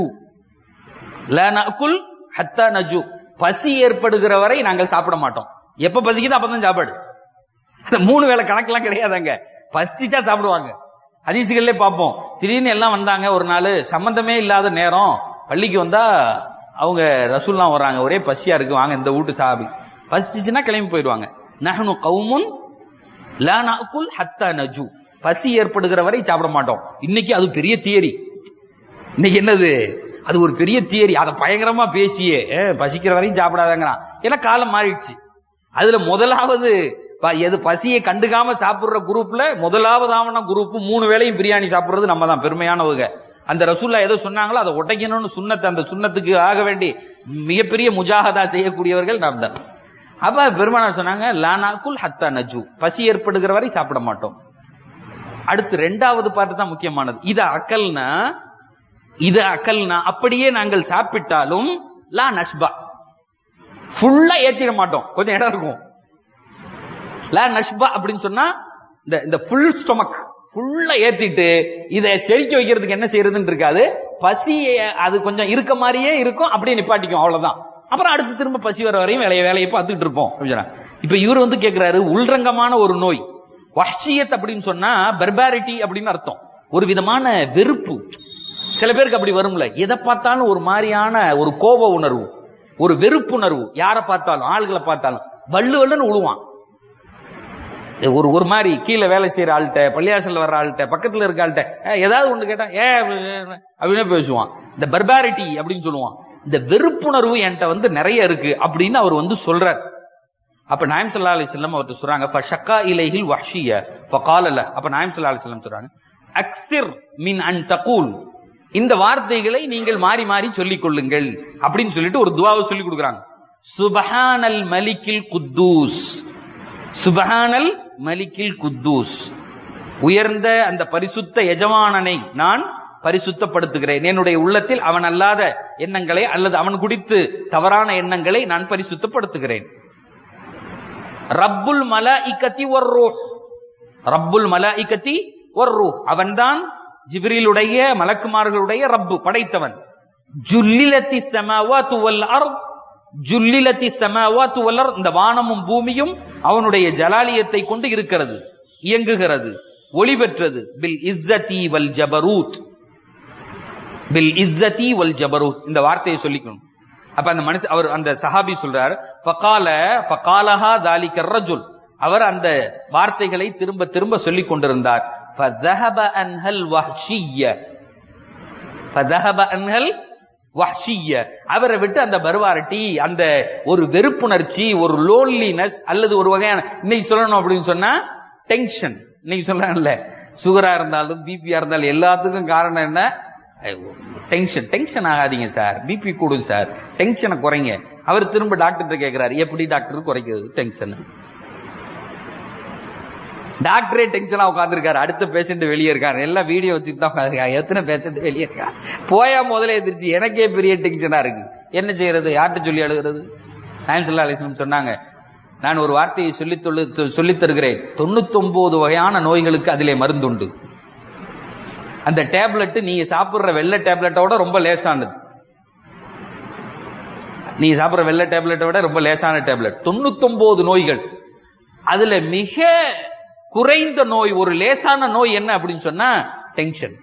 லா நஅகுல் ஹத்தா நஜூ பசி ஏற்படுகிற வரை நாங்கள் சாப்பிட மாட்டோம் எப்ப பசிக்குதோ அப்பதான் சாப்பாடு அந்த மூணு வேளை கணக்கெல்லாம் கிடையாதுங்க பசிச்சா சாப்பிடுவாங்க ஹதீசுகள்லே பார்ப்போம் திடீர்னு எல்லாம் வந்தாங்க ஒரு நாள் சம்பந்தமே இல்லாத நேரம் பள்ளிக்கு வந்தா அவங்க ரசூல்லாம் வர்றாங்க ஒரே பசியா இருக்கு வாங்க இந்த வீட்டு சாபி பசிச்சுன்னா கிளம்பி போயிடுவாங்க நஹனு கௌமுன் லா நஅகுல் ஹத்தா நஜூ பசி ஏற்படுகிற வரை சாப்பிட மாட்டோம் இன்னைக்கு அது பெரிய தியரி இன்னைக்கு என்னது அது ஒரு பெரிய தியரி அதை பயங்கரமா பேசியே ஏ, பசிக்கிற வரையும் சாப்பிடாதங்கிறான் ஏன்னா காலம் மாறிடுச்சு அதுல முதலாவது ப- எது பசியை கண்டுக்காம சாப்பிடுற குரூப்ல முதலாவதாவன குரூப் மூணு வேளையும் பிரியாணி சாப்பிடுறது நம்ம தான் பெருமையானவங்க அந்த ரசூல்லா எதோ சொன்னாங்களோ அதை உடைக்கணும்னு சுண்ணத்தை அந்த சுண்ணத்துக்கு ஆக வேண்டி மிகப்பெரிய முஜாகதா செய்யக்கூடியவர்கள் நாம் தான் அப்ப பெருமானார் சொன்னாங்க லானாக்குல் ஹத்தா நஜு பசி ஏற்படுகிற வரை சாப்பிட மாட்டோம் அடுத்து ரெண்டாவது பாட்டு தான் முக்கியமானது இது அக்கல்னா இது அக்கல்னா அப்படியே நாங்கள் சாப்பிட்டாலும் லா நஷ்பா ஃபுல்லா ஏத்திட மாட்டோம் கொஞ்சம் இடம் இருக்கும் லா நஷ்பா அப்படின்னு சொன்னா இந்த இந்த ஃபுல் ஸ்டொமக் ஃபுல்லா ஏத்திட்டு இதை செழிக்க வைக்கிறதுக்கு என்ன செய்யறதுன்னு இருக்காது பசி அது கொஞ்சம் இருக்க மாதிரியே இருக்கும் அப்படியே நிப்பாட்டிக்கும் அவ்வளவுதான் அப்புறம் அடுத்து திரும்ப பசி வர வரையும் வேலையை வேலையை பார்த்துட்டு இருப்போம் அப்படின்னா இப்ப இவர் வந்து கேக்குறாரு உள்ரங்கமான ஒரு நோய் வஹ்ஷியத் அப்படின்னு சொன்னா பெர்பாரிட்டி அப்படின்னு அர்த்தம் ஒரு விதமான வெறுப்பு சில பேருக்கு அப்படி வரும்ல எதை பார்த்தாலும் ஒரு மாதிரியான ஒரு கோப உணர்வு ஒரு வெறுப்புணர்வு யாரை பார்த்தாலும் ஆளுகளை பார்த்தாலும் வள்ளு வள்ளுன்னு உழுவான் ஒரு ஒரு மாதிரி கீழே வேலை செய்யற ஆள்கிட்ட பள்ளியாசல்ல வர்ற ஆள்கிட்ட பக்கத்துல இருக்க ஆள்கிட்ட "ஏய், ஏதாவது ஒண்ணு கேட்டா ஏ அப்படின்னு பேசுவான் இந்த பர்பாரிட்டி அப்படின்னு சொல்லுவான் இந்த வெறுப்புணர்வு என்கிட்ட வந்து நிறைய இருக்கு அப்படின்னு அவர் வந்து சொல்றார் அப்ப நாயம் சல்லா அலி செல்லம் அவர்கிட்ட சொல்றாங்க ஃபஷக்கா இலைஹில் வஹ்ஷிய ஃபகாலல அப்ப நாயம் சல்லா அலி செல்லம் சொல்றாங்க அக்ஸிர் மின் அன் தகூல் இந்த வார்த்தைகளை நீங்கள் மாறி மாறி சொல்லிக் கொள்ளுங்கள் அப்படின்னு சொல்லிட்டு ஒரு துவாவை சொல்லி கொடுக்குறாங்க சுபஹானல் மலிக்கில் குத்தூஸ் சுபஹானல் மலிக்கில் குத்தூஸ் உயர்ந்த அந்த பரிசுத்த எஜமானனை நான் பரிசுத்தப்படுத்துகிறேன் என்னுடைய உள்ளத்தில் அவன் அல்லாத எண்ணங்களை அல்லது அவன் குறித்து தவறான எண்ணங்களை நான் பரிசுத்தப்படுத்துகிறேன் ரப்புல் மலாஇக்கத்தி ஒரு ரூஹ் ரப்புல் மலாஇக்கத்தி ஒரு ரூஹ் அவன்தான் ஜிப்ரீலுடைய மலக்குமார்களுடைய ரப்பு படைத்தவன் ஜுல்லிலத்தி சமாவாத்து வல் அர்த் ஜுல்லிலத்தி சமாவாத்து வல் அர்த் இந்த வானமும் பூமியும் அவனுடைய ஜலாலியத்தை கொண்டு இருக்கிறது இயங்குகிறது ஒளி பெற்றது பில் இஸ்ஸதி வல் ஜபரூத் பில் இஸ்ஸதி வல் ஜபரூத் இந்த வார்த்தையை சொல்லிக்கணும் அப்ப அந்த மனுஷ அவர் அந்த சஹாபி சொல்றார் ஃபகால ஃபகாலஹா தாலிக ரஜுல் அவர் அந்த வார்த்தைகளை திரும்ப திரும்ப சொல்லிக் கொண்டிருந்தார் فذهب عنها الوحشية فذهب عنها الوحشية அவரை விட்டு அந்த பர்வாரட்டி அந்த ஒரு வெறுப்புணர்ச்சி ஒரு லோன்லினஸ் அல்லது ஒரு வகையான இன்னைக்கு சொல்லணும் அப்படின்னு சொன்னா டென்ஷன் இன்னைக்கு சொல்றாங்கல்ல சுகரா இருந்தாலும் பிபியா இருந்தாலும் எல்லாத்துக்கும் காரணம் என்ன டென்ஷன் டென்ஷன் ஆகாதீங்க சார் பிபி கூடும் சார் டென்ஷனை குறைங்க அவர் திரும்ப டாக்டர் கேட்கிறாரு எப்படி டாக்டர் குறைக்கிறது டென்ஷன் டாக்டரே டென்ஷனா உட்காந்துருக்காரு அடுத்த பேஷண்ட் வெளியே இருக்காரு எல்லாம் வீடியோ வச்சுட்டு தான் உட்காந்துருக்காங்க எத்தனை பேஷண்ட் வெளியே இருக்கா போயா முதல்ல எதிர்த்து எனக்கே பெரிய டென்ஷனா இருக்கு என்ன செய்யறது யார்கிட்ட சொல்லி அழுகிறது நாயன்சல்லா அலிஸ்லம் சொன்னாங்க நான் ஒரு வார்த்தையை சொல்லி சொல்லித் தருகிறேன் தொண்ணூத்தொன்பது வகையான நோய்களுக்கு அதிலே மருந்துண்டு அந்த டேப்லெட் நீங்க சாப்பிடுற வெள்ளை டேப்லெட்டோட ரொம்ப லேசானது நீ சாப்பிடுற வெள்ளை டேப்லெட்டை விட ரொம்ப லேசான டேப்லெட் தொண்ணூத்தொன்பது நோய்கள் அதுல மிக குறைந்த நோய் ஒரு லேசான நோய் என்ன அப்படின்னு சொன்னா டென்ஷன்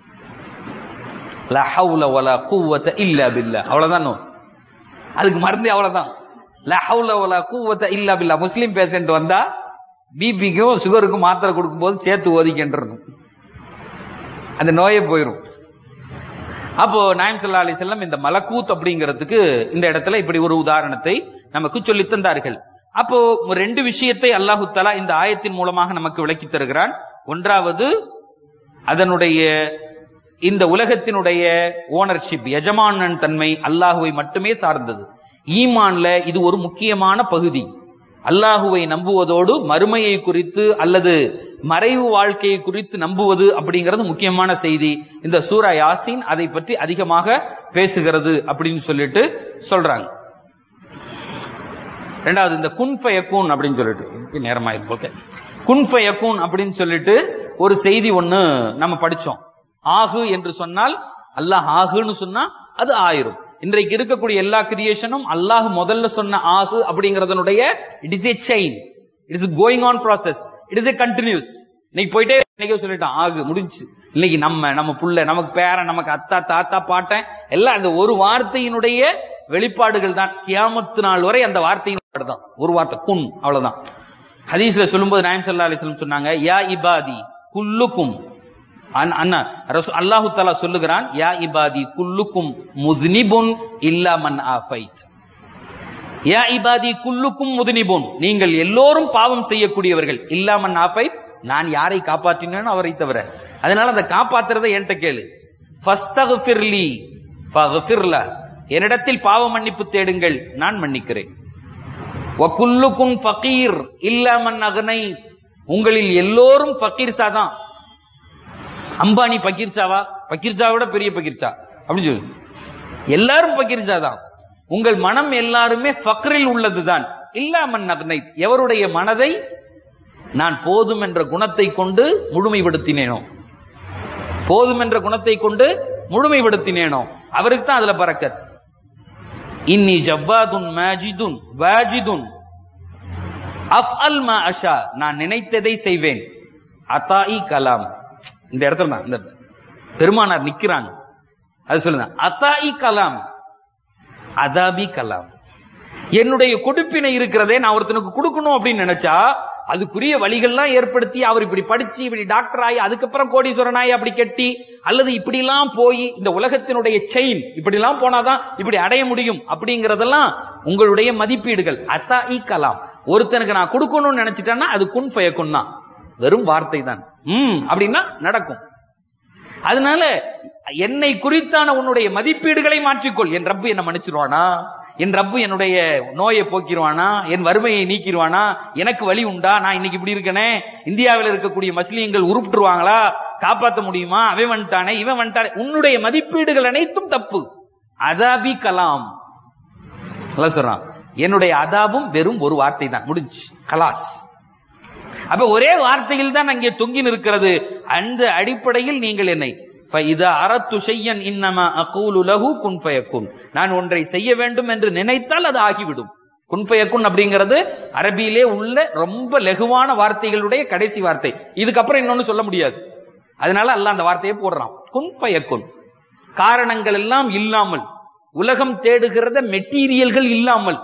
இல்ல பில்ல அவ்வளவுதான் நோய் அதுக்கு மருந்து அவ்வளவுதான் இல்ல பில்லா முஸ்லீம் பேஷண்ட் வந்தா பிபிக்கும் சுகருக்கும் மாத்திரை கொடுக்கும் போது சேர்த்து ஓதிக்கின்றணும் அந்த நோயே போயிடும் அப்போ நாயம் சல்லா அலி செல்லம் இந்த மலக்கூத் அப்படிங்கிறதுக்கு இந்த இடத்துல இப்படி ஒரு உதாரணத்தை நமக்கு சொல்லி தந்தார்கள் அப்போ ரெண்டு விஷயத்தை அல்லாஹு தலா இந்த ஆயத்தின் மூலமாக நமக்கு விளக்கி தருகிறான் ஒன்றாவது அதனுடைய இந்த உலகத்தினுடைய ஓனர்ஷிப் எஜமானன் தன்மை அல்லாஹுவை மட்டுமே சார்ந்தது ஈமான்ல இது ஒரு முக்கியமான பகுதி அல்லாஹுவை நம்புவதோடு மறுமையை குறித்து அல்லது மறைவு வாழ்க்கையை குறித்து நம்புவது அப்படிங்கிறது முக்கியமான செய்தி இந்த சூரா யாசின் அதை பற்றி அதிகமாக பேசுகிறது அப்படின்னு சொல்லிட்டு சொல்றாங்க ரெண்டாவது இந்த குன்ஃபயக்கூன் அப்படின்னு சொல்லிட்டு நேரமாயிருக்கு ஓகே குன்ஃபயக்கூன் அப்படின்னு சொல்லிட்டு ஒரு செய்தி ஒண்ணு நம்ம படிச்சோம் ஆகு என்று சொன்னால் அல்லாஹ் ஆகுன்னு சொன்னா அது ஆயிரும் இன்றைக்கு இருக்கக்கூடிய எல்லா கிரியேஷனும் அல்லாஹ் முதல்ல சொன்ன ஆகு அப்படிங்கறதனுடைய it is a chain it is going on process it is a continuous இன்னைக்கு போயிட்டே இன்னைக்கு சொல்லிட்டான் ஆகு முடிஞ்சு இன்னைக்கு நம்ம நம்ம புள்ள நமக்கு பேரன் நமக்கு அத்தா தாத்தா பாட்டன் எல்லாம் அந்த ஒரு வார்த்தையினுடைய வெளிப்பாடுகள் தான் கியாமத்து நாள் வரை அந்த வார்த்தையின் தான் ஒரு வார்த்தை குன் அவ்வளவுதான் ஹதீஸ்ல சொல்லும்போது நாயம் சல்லா அலிஸ்லம் சொன்னாங்க யா இபாதி குல்லுக்கும் அண்ணா அல்லாஹு தாலா சொல்லுகிறான் யா இபாதி குல்லுக்கும் முஸ்னிபுன் இல்லா மன் ஆஃபைத் யா இபாதி குல்லுக்கும் முதுனிபுன் நீங்கள் எல்லோரும் பாவம் செய்யக்கூடியவர்கள் இல்லாமன் ஆஃபைத் நான் யாரை காப்பாற்றினேன்னு அவரை தவிர அதனால அந்த காப்பாத்துறதை என்கிட்ட கேளு ஃபஸ்தகுஃபிர்லி ஃபகுஃபிர்ல என்னிடத்தில் பாவ மன்னிப்பு தேடுங்கள் நான் மன்னிக்கிறேன் வக்குல்லுக்கும் ஃபகீர் இல்லாமன் அகனை உங்களில் எல்லோரும் ஃபகீர் சாதான் அம்பானி பக்கீர்சாவா பக்கீர்சாவோட பெரிய பக்கீர்சா அப்படின்னு சொல்லு எல்லாரும் பக்கீர்சா தான் உங்கள் மனம் எல்லாருமே ஃபக்ரில் உள்ளதுதான் இல்லாமன் அதனை எவருடைய மனதை நான் போதும் என்ற குணத்தை கொண்டு முழுமைப்படுத்தினேனோ போதும் என்ற குணத்தை கொண்டு முழுமைப்படுத்தினேனோ அவருக்கு தான் அதுல பறக்கத் இன்னி ஜவ்வாதுன் மாஜிதுன் வாஜிதுன் அஃஅல் மா அஷா நான் நினைத்ததை செய்வேன் அத்தாஇ கலாம் இந்த இடத்துல தான் இந்த பெருமானார் நிக்கிறாங்க அது சொல்லுங்க அத்தாஇ கலாம் அதாபி கலாம் என்னுடைய கொடுப்பினை இருக்கிறதே நான் ஒருத்தனுக்கு கொடுக்கணும் அப்படின்னு நினைச்சா அதுக்குரிய வழிகள்லாம் ஏற்படுத்தி அவர் இப்படி படிச்சு இப்படி டாக்டர் ஆகி அதுக்கப்புறம் கோடீஸ்வரன் ஆகி அப்படி கட்டி அல்லது இப்படி எல்லாம் போய் இந்த உலகத்தினுடைய செயின் இப்படி எல்லாம் போனாதான் இப்படி அடைய முடியும் அப்படிங்கறதெல்லாம் உங்களுடைய மதிப்பீடுகள் அத்தா ஈ கலாம் ஒருத்தனுக்கு நான் கொடுக்கணும்னு நினைச்சிட்டேன்னா அது குன் ஃபயக்குன் தான் வெறும் வார்த்தை தான் ம் அப்படின்னா நடக்கும் அதனால என்னை குறித்தான உன்னுடைய மதிப்பீடுகளை மாற்றிக்கொள் என் ரப்பு என்ன மன்னிச்சிருவானா என் ரப்பு என்னுடைய நோயை போக்கிடுவானா என் வறுமையை நீக்கிடுவானா எனக்கு வழி உண்டா நான் இன்னைக்கு இப்படி இருக்கனே இந்தியாவில் இருக்கக்கூடிய மஸ்லியங்கள் உருப்பிட்டுருவாங்களா காப்பாற்ற முடியுமா அவன் வந்துட்டானே இவன் வந்துட்டானே உன்னுடைய மதிப்பீடுகள் அனைத்தும் தப்பு அதாபி கலாம் நல்லா சொல்றான் என்னுடைய அதாபும் வெறும் ஒரு வார்த்தை தான் முடிஞ்சு கலாஸ் அப்ப ஒரே வார்த்தையில் தான் அங்கே தொங்கி நிற்கிறது அந்த அடிப்படையில் நீங்கள் என்னை فَإِذَا أَرَدْتُ شَيْئًا إِنَّمَا أَقُولُ لَهُ كُنْ فَيَكُنْ நான் ஒன்றை செய்ய வேண்டும் என்று நினைத்தால் அது ஆகிவிடும் குன் ஃபயக்குன் அப்படிங்கிறது அரபியிலே உள்ள ரொம்ப லகுவான வார்த்தைகளுடைய கடைசி வார்த்தை இதுக்கப்புறம் இன்னொன்னு சொல்ல முடியாது அதனால அல்லாஹ் அந்த வார்த்தையை போடுறான் குன் ஃபயக்குன் காரணங்கள் எல்லாம் இல்லாமல் உலகம் தேடுகிறத மெட்டீரியல்கள் இல்லாமல்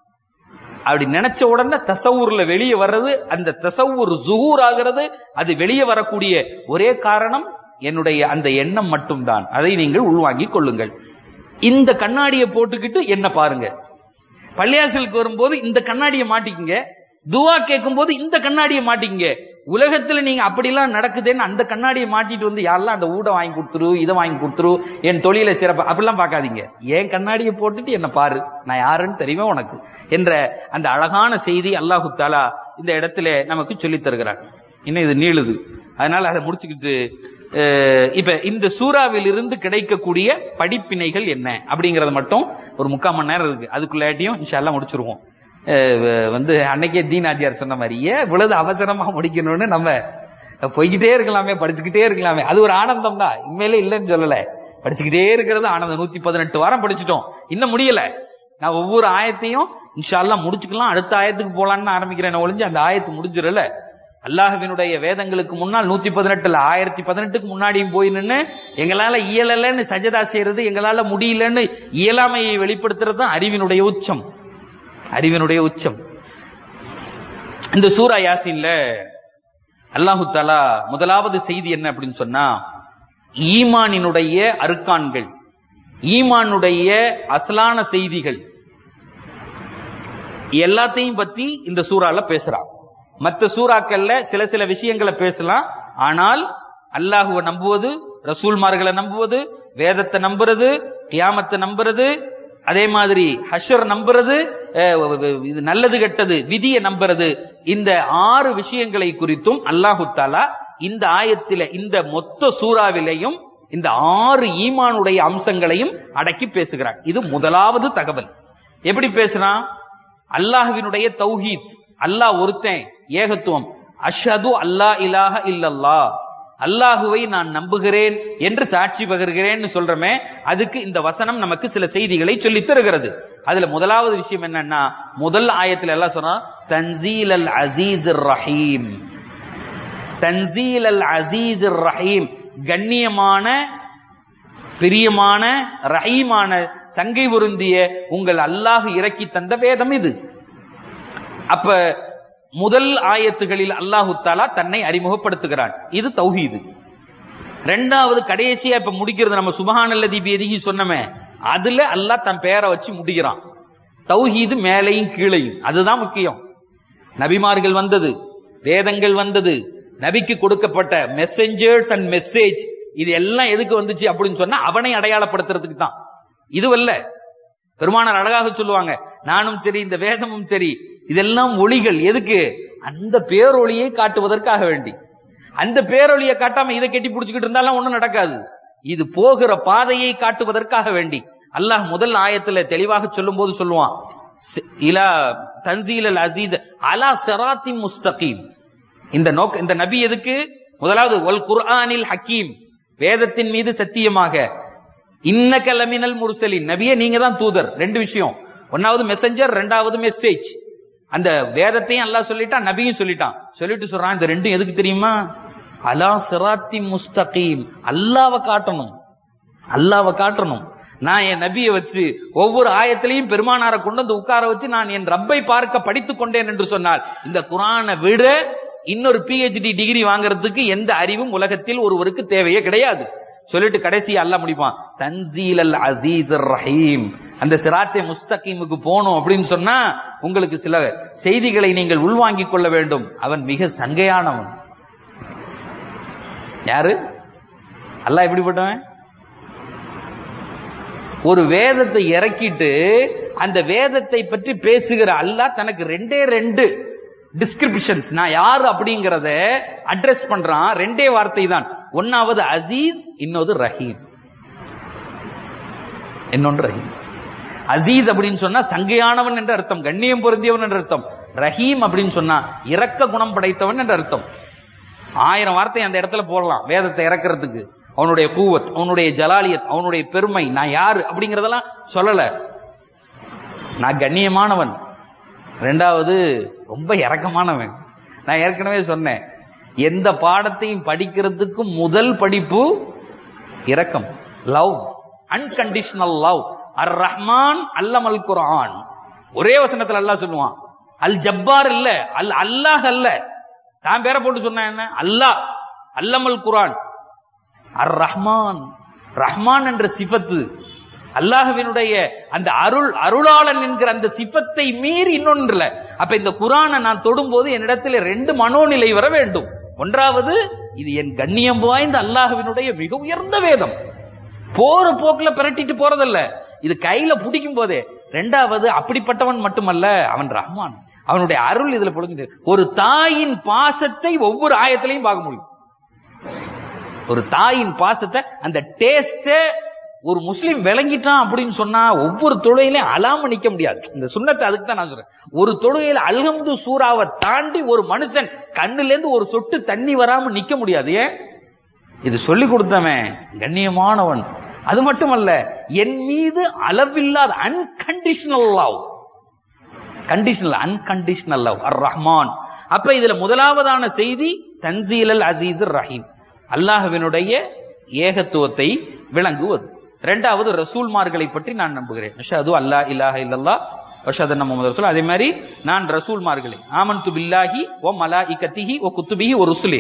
அப்படி நினைச்ச உடனே தசவூர்ல வெளியே வர்றது அந்த தசவூர் ஜுகூர் ஆகிறது அது வெளியே வரக்கூடிய ஒரே காரணம் என்னுடைய அந்த எண்ணம் மட்டும்தான் அதை நீங்கள் உள்வாங்கிக் கொள்ளுங்கள் இந்த கண்ணாடியை போட்டுக்கிட்டு என்ன பாருங்க பள்ளியாசலுக்கு வரும்போது இந்த கண்ணாடியை மாட்டிக்கங்க துவா கேட்கும் போது இந்த கண்ணாடியை மாட்டிக்கங்க உலகத்துல நீங்க அப்படிலாம் நடக்குதுன்னு அந்த கண்ணாடியை மாட்டிட்டு வந்து யாரெல்லாம் அந்த ஊட வாங்கி கொடுத்துரு இதை வாங்கி கொடுத்துரு என் தொழிலை சிறப்பு அப்படிலாம் பார்க்காதீங்க என் கண்ணாடியை போட்டுட்டு என்ன பாரு நான் யாருன்னு தெரியுமே உனக்கு என்ற அந்த அழகான செய்தி அல்லாஹு தாலா இந்த இடத்துல நமக்கு சொல்லித் தருகிறார் இன்னும் இது நீளுது அதனால அதை முடிச்சுக்கிட்டு அஹ், இப்ப இந்த சூறாவில் இருந்து கிடைக்கக்கூடிய படிப்பினைகள் என்ன அப்படிங்கறது மட்டும் ஒரு முக்கால் மணி நேரம் இருக்கு அதுக்குள்ளாட்டியும் இன்ஷால்லா முடிச்சிருவோம் அஹ், வ- வந்து அன்னைக்கே தீனாஜியார் சொன்ன மாதிரியே இவ்வளவு அவசரமா முடிக்கணும்னு நம்ம போய்கிட்டே இருக்கலாமே படிச்சுக்கிட்டே இருக்கலாமே அது ஒரு ஆனந்தம் தான் உண்மையிலே இல்லைன்னு சொல்லல படிச்சுக்கிட்டே இருக்கிறது ஆனந்தம் நூத்தி பதினெட்டு வாரம் படிச்சுட்டோம் இன்னும் முடியல நான் ஒவ்வொரு ஆயத்தையும் இன்ஷால்லா முடிச்சுக்கலாம் அடுத்த ஆயத்துக்கு போலான்னு ஆரம்பிக்கிறேன் ஒழிஞ்சு அந்த ஆயத்து முடிஞ்சிடல அல்லாஹ்வினுடைய வேதங்களுக்கு முன்னால் நூத்தி பதினெட்டுல ஆயிரத்தி பதினெட்டுக்கு முன்னாடியும் போய் நின்னு எங்களால இயலலன்னு சஜதா செய்யறது எங்களால முடியலன்னு இயலாமையை வெளிப்படுத்துறது தான் அறிவினுடைய உச்சம் அறிவினுடைய உச்சம் இந்த சூரா யாசின்ல அல்லாஹு தாலா முதலாவது செய்தி என்ன அப்படின்னு சொன்னா ஈமானினுடைய அருக்கான்கள் ஈமானுடைய அசலான செய்திகள் எல்லாத்தையும் பத்தி இந்த சூறால பேசுறான் மற்ற சூறாக்கள்ல சில சில விஷயங்களை பேசலாம் ஆனால் அல்லாஹுவை நம்புவது ரசூல்மார்களை நம்புவது வேதத்தை நம்புறது கியாமத்தை நம்புறது அதே மாதிரி ஹஷர் நம்புறது அஹ், இது நல்லது கெட்டது விதியை நம்புறது இந்த ஆறு விஷயங்களை குறித்தும் அல்லாஹு தாலா இந்த ஆயத்தில இந்த மொத்த சூறாவிலையும் இந்த ஆறு ஈமானுடைய அம்சங்களையும் அடக்கி பேசுகிறார் இது முதலாவது தகவல் எப்படி பேசுறான் அல்லாஹ்வினுடைய தௌஹீத் அல்லாஹ் ஒருத்தன் ஏகத்துவம் அஷ்ஹது அல்லா இலாஹ இல்லல்லா அல்லாஹுவை நான் நம்புகிறேன் என்று சாட்சி பகர்கிறேன்னு சொல்றமே அதுக்கு இந்த வசனம் நமக்கு சில செய்திகளை சொல்லித் தருகிறது அதுல முதலாவது விஷயம் என்னன்னா முதல் ஆயத்துல எல்லாம் சொன்னா தன்சீல் அல் அசீஸ் ரஹீம் தன்சீல் அல் அசீஸ் ரஹீம் கண்ணியமான பிரியமான ரஹீமான சங்கை பொருந்திய உங்கள் அல்லாஹ் இறக்கி தந்த வேதம் இது அப்ப முதல் ஆயத்துகளில் அல்லாஹு தாலா தன்னை அறிமுகப்படுத்துகிறான் இது தௌஹீது ரெண்டாவது கடைசியா இப்ப முடிக்கிறது நம்ம சுபஹானல்லதி பேதிகி சொன்னமே அதுல அல்லாஹ் தன் பெயரை வச்சு முடிக்கிறான் தௌஹீது மேலையும் கீழையும் அதுதான் முக்கியம் நபிமார்கள் வந்தது வேதங்கள் வந்தது நபிக்கு கொடுக்கப்பட்ட மெசஞ்சர்ஸ் அண்ட் மெசேஜ் இது எல்லாம் எதுக்கு வந்துச்சு அப்படின்னு சொன்னா அவனை அடையாளப்படுத்துறதுக்கு தான் இதுவல்ல பெருமானார் அழகாக சொல்லுவாங்க நானும் சரி இந்த வேதமும் சரி இதெல்லாம் ஒளிகள் எதுக்கு அந்த பேரொளியை காட்டுவதற்காக வேண்டி அந்த பேரொழியை காட்டாம இதை கெட்டி பிடிச்சுக்கிட்டு இருந்தாலும் ஒண்ணும் நடக்காது இது போகிற பாதையை காட்டுவதற்காக வேண்டி அல்லாஹ் முதல் ஆயத்துல தெளிவாக சொல்லும் போது சொல்லுவான் சி- இலா தன்சீல் அல் அசீஸ் அலா செராத்தி முஸ்தகீம் இந்த நோக்க இந்த நபி எதுக்கு முதலாவது ஒல் குர்ஆனில் ஹக்கீம் வேதத்தின் மீது சத்தியமாக இன்னக லமினல் முர்சலின் நபியே நீங்க தான் தூதர் ரெண்டு விஷயம் ஒன்னாவது மெசஞ்சர் ரெண்டாவது மெசேஜ் அந்த வேதத்தையும் அல்லாஹ் சொல்லிட்டான் நபியும் சொல்லிட்டான் சொல்லிட்டு சொல்றான் இந்த ரெண்டும் எதுக்கு தெரியுமா அலா சிராத்தி முஸ்தகீம் அல்லாவை காட்டணும் அல்லாவை காட்டணும் நான் என் நபியை வச்சு ஒவ்வொரு ஆயத்திலையும் பெருமானாரை கொண்டு வந்து உட்கார வச்சு நான் என் ரப்பை பார்க்க படித்துக் கொண்டேன் என்று சொன்னால் இந்த குரானை விட இன்னொரு பிஹெச்டி டிகிரி வாங்குறதுக்கு எந்த அறிவும் உலகத்தில் ஒருவருக்கு தேவையே கிடையாது சொல்லிட்டு கடைசி அல்லாஹ் முடிப்பான் தன்சீல் அல் அசீஸ் ரஹீம் அந்த சிராத்தே முஸ்தகீமுக்கு போகணும் அப்படின்னு சொன்னா உங்களுக்கு சில செய்திகளை நீங்கள் உள்வாங்கிக் கொள்ள வேண்டும் அவன் மிக சங்கையானவன் யாரு அல்லாஹ் எப்படிப்பட்டவன் ஒரு வேதத்தை இறக்கிட்டு அந்த வேதத்தை பற்றி பேசுகிற அல்லாஹ் தனக்கு ரெண்டே ரெண்டு டிஸ்கிரிப்ஷன்ஸ் நான் யாரு அப்படிங்கறத அட்ரஸ் பண்றான் ரெண்டே வார்த்தை தான் ஒன்னாவது அசீஸ் இன்னொரு ரஹீம் இன்னொன்று ரஹீம் அசீஸ் அப்படின்னு சொன்னா சங்கையானவன் என்ற அர்த்தம் கண்ணியம் பொருந்தியவன் என்ற அர்த்தம் ரஹீம் அப்படின்னு சொன்னா இரக்க குணம் படைத்தவன் என்ற அர்த்தம் ஆயிரம் வார்த்தை அந்த இடத்துல போடலாம் வேதத்தை இறக்கிறதுக்கு அவனுடைய கூவத் அவனுடைய ஜலாலியத் அவனுடைய பெருமை நான் யாரு அப்படிங்கறதெல்லாம் சொல்லல நான் கண்ணியமானவன் ரெண்டாவது ரொம்ப இறக்கமானவன் நான் ஏற்கனவே சொன்னேன் எந்த பாடத்தையும் படிக்கிறதுக்கு முதல் படிப்பு இரக்கம் லவ் அன்கண்டிஷனல் லவ் அர் ரஹ்மான் அல்லமல் குர்ஆன் ஒரே வசனத்துல அல்லாஹ் சொல்லுவான் அல் ஜப்பார் இல்ல அல் அல்லாஹ் அல்ல தான் பேரை போட்டு சொன்னா என்ன அல்லாஹ் அல்லமல் குர்ஆன் அர் ரஹ்மான் ரஹ்மான் என்ற சிஃபத்து அல்லாஹ்வினுடைய அந்த அருள் அருளாளன் என்கிற அந்த சிஃபத்தை மீறி இன்னொன்று இல்ல அப்ப இந்த குரானை நான் தொடும்போது என்னிடத்துல ரெண்டு மனோநிலை வர வேண்டும் ஒன்றாவது இது என் கண்ணியம் வாய்ந்த அல்லாஹ்வினுடைய மிக உயர்ந்த வேதம் போற போக்குல பிரட்டிட்டு போறதல்ல இது கையில பிடிக்கும் போதே ரெண்டாவது அப்படிப்பட்டவன் மட்டுமல்ல அவன் ரஹ்மான் அவனுடைய அருள் இதுல பொழுது ஒரு தாயின் பாசத்தை ஒவ்வொரு ஆயத்திலையும் பார்க்க முடியும் ஒரு தாயின் பாசத்தை அந்த டேஸ்ட ஒரு முஸ்லீம் விளங்கிட்டான் அப்படின்னு சொன்னா ஒவ்வொரு தொழுகையிலையும் அலாம நிக்க முடியாது இந்த சுண்ணத்தை அதுக்கு தான் நான் சொல்றேன் ஒரு தொழுகையில அல்ஹம்து சூறாவை தாண்டி ஒரு மனுஷன் கண்ணுல இருந்து ஒரு சொட்டு தண்ணி வராம நிக்க முடியாது ஏன் இது சொல்லி கொடுத்தவன் கண்ணியமானவன் அது மட்டுமல்ல என் மீது அளவில்லாத unconditional love conditional unconditional love அர் ரஹ்மான் அப்ப இதுல முதலாவதான செய்தி தன்சீலல் அசீஸ் ரஹீம் அல்லாஹ்வினுடைய ஏகத்துவத்தை விளங்குவது இரண்டாவது ரசூல்மார்களை பற்றி நான் நம்புகிறேன் அஷது அல்லா இல்லாஹ இல்லல்லா வஷத முகமது ரசூல் அதே மாதிரி நான் ரசூல்மார்களை ஆமன்து பில்லாஹி ஓ மலாஇகத்திஹி ஓ குத்துபிஹி ஓ ருசுலி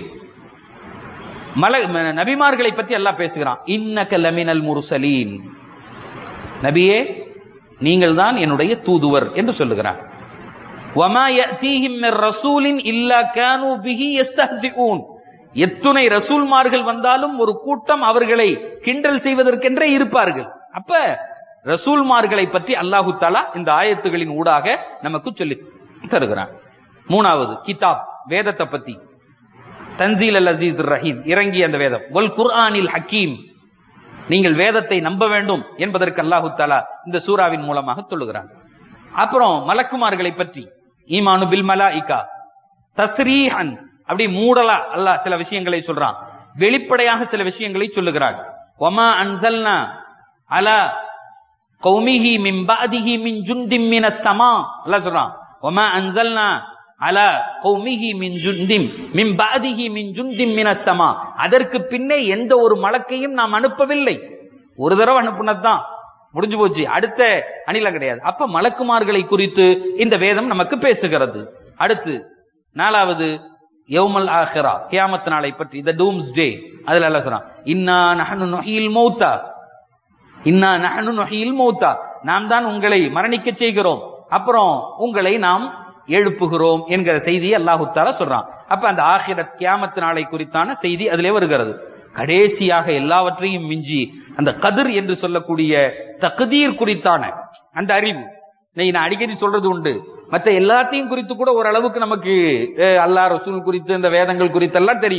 மல ம- நபிமார்களை பற்றி அல்லாஹ் பேசுகிறான் இன்னக லமினல் முர்சலீன் நபியே நீங்கள் தான் என்னுடைய தூதுவர் என்று சொல்லுகிறான் وَمَا يَأْتِيهِمْ مِنْ رَسُولٍ إِلَّا كَانُوا بِهِ يَسْتَهْزِئُونَ எத்துணை ரசூல்மார்கள் வந்தாலும் ஒரு கூட்டம் அவர்களை கிண்டல் செய்வதற்கென்றே இருப்பார்கள் அப்ப ரசூல்மார்களை பற்றி அல்லாஹு தாலா இந்த ஆயத்துகளின் ஊடாக நமக்கு சொல்லி தருகிறான் மூணாவது கிதாப் வேதத்தை பத்தி தன்சீல் அல் அசீஸ் ரஹீம் இறங்கிய அந்த வேதம் ஒல் குர்ஆனில் ஹக்கீம் நீங்கள் வேதத்தை நம்ப வேண்டும் என்பதற்கு அல்லாஹு தாலா இந்த சூறாவின் மூலமாக சொல்லுகிறான் அப்புறம் மலக்குமார்களை பற்றி ஈமானு பில் மலாயிகா தஸ்ரீஹன் அப்படி மூடலா அல்லாஹ் சில விஷயங்களை சொல்றான் வெளிப்படையாக சில விஷயங்களை சொல்லுகிறான் ஒமா அன்சல்னா அலா கௌமிஹி மின் பாதிஹி மின் ஜுந்திம் மின சமா அல்லாஹ் சொல்றான் ஒமா அன்சல்னா அலா கௌமிஹி மின் ஜுந்திம் மின் பாதிஹி மின் ஜுந்திம் மின சமா அதற்கு பின்னே எந்த ஒரு மலக்கையும் நாம் அனுப்பவில்லை ஒரு தடவை அனுப்புனதுதான் முடிஞ்சு போச்சு அடுத்த அணிலம் கிடையாது அப்ப மலக்குமார்களை குறித்து இந்த வேதம் நமக்கு பேசுகிறது அடுத்து நாலாவது யௌமல் ஆஹிரா கியாமத் நாளை பற்றி த டூம்ஸ் டே அதுல எல்லாம் சொல்றான் இன்னா நஹனு நுஹீல் மௌத்தா இன்னா நஹனு நுஹீல் மௌத்தா நாம் தான் உங்களை மரணிக்க செய்கிறோம் அப்புறம் உங்களை நாம் எழுப்புகிறோம் என்கிற செய்தியை அல்லாஹு தாலா சொல்றான் அப்ப அந்த ஆஹிரத் கியாமத் நாளை குறித்தான செய்தி அதிலே வருகிறது கடைசியாக எல்லாவற்றையும் மிஞ்சி அந்த கதிர் என்று சொல்லக்கூடிய தகுதீர் குறித்தான அந்த அறிவு இன்னைக்கு நான் அடிக்கடி சொல்றது உண்டு மற்ற எல்லாத்தையும் குறித்து கூட ஓரளவுக்கு நமக்கு அஹ், அல்லாஹ் ரசூல் குறித்து இந்த வேதங்கள் குறித்தெல்லாம் தெரியும்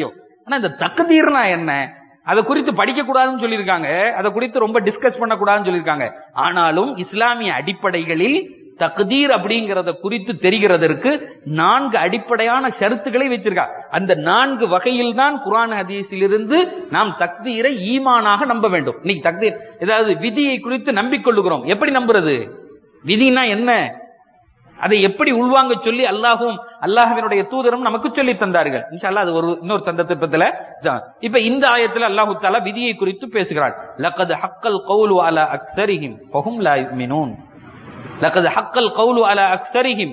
ஆனா இந்த தக்தீர்னா என்ன அதை குறித்து படிக்க கூடாதுன்னு சொல்லியிருக்காங்க அதை குறித்து ரொம்ப டிஸ்கஸ் பண்ண கூடாதுன்னு சொல்லியிருக்காங்க ஆனாலும் இஸ்லாமிய அடிப்படைகளில் தக்தீர் அப்படிங்கறத குறித்து தெரிகிறதற்கு நான்கு அடிப்படையான ஷருத்துக்களை வச்சிருக்காங்க அந்த நான்கு வகையில் தான் குரான் ஹதீஸிலிருந்து நாம் தக்தீரை ஈமானாக நம்ப வேண்டும் இன்னைக்கு தக்தீர் ஏதாவது விதியை குறித்து நம்பிக்கொள்ளுகிறோம் எப்படி நம்புறது விதினா என்ன அதை எப்படி உள்வாங்க சொல்லி அல்லாஹும் அல்லாஹ்வினுடைய தூதரும் நமக்கு சொல்லி தந்தார்கள் இன்ஷால்லா அது ஒரு இன்னொரு சந்தர்ப்பத்துல ஜா- இப்ப இந்த ஆயத்துல அல்லாஹு தாலா விதியை குறித்து பேசுகிறார் லக்கது ஹக்கல் கவுலு அலா அக்ஸரிஹிம் ஃபஹும் லா யுமினூன் லக்கது ஹக்கல் கவுலு அலா அக்ஸரிஹிம்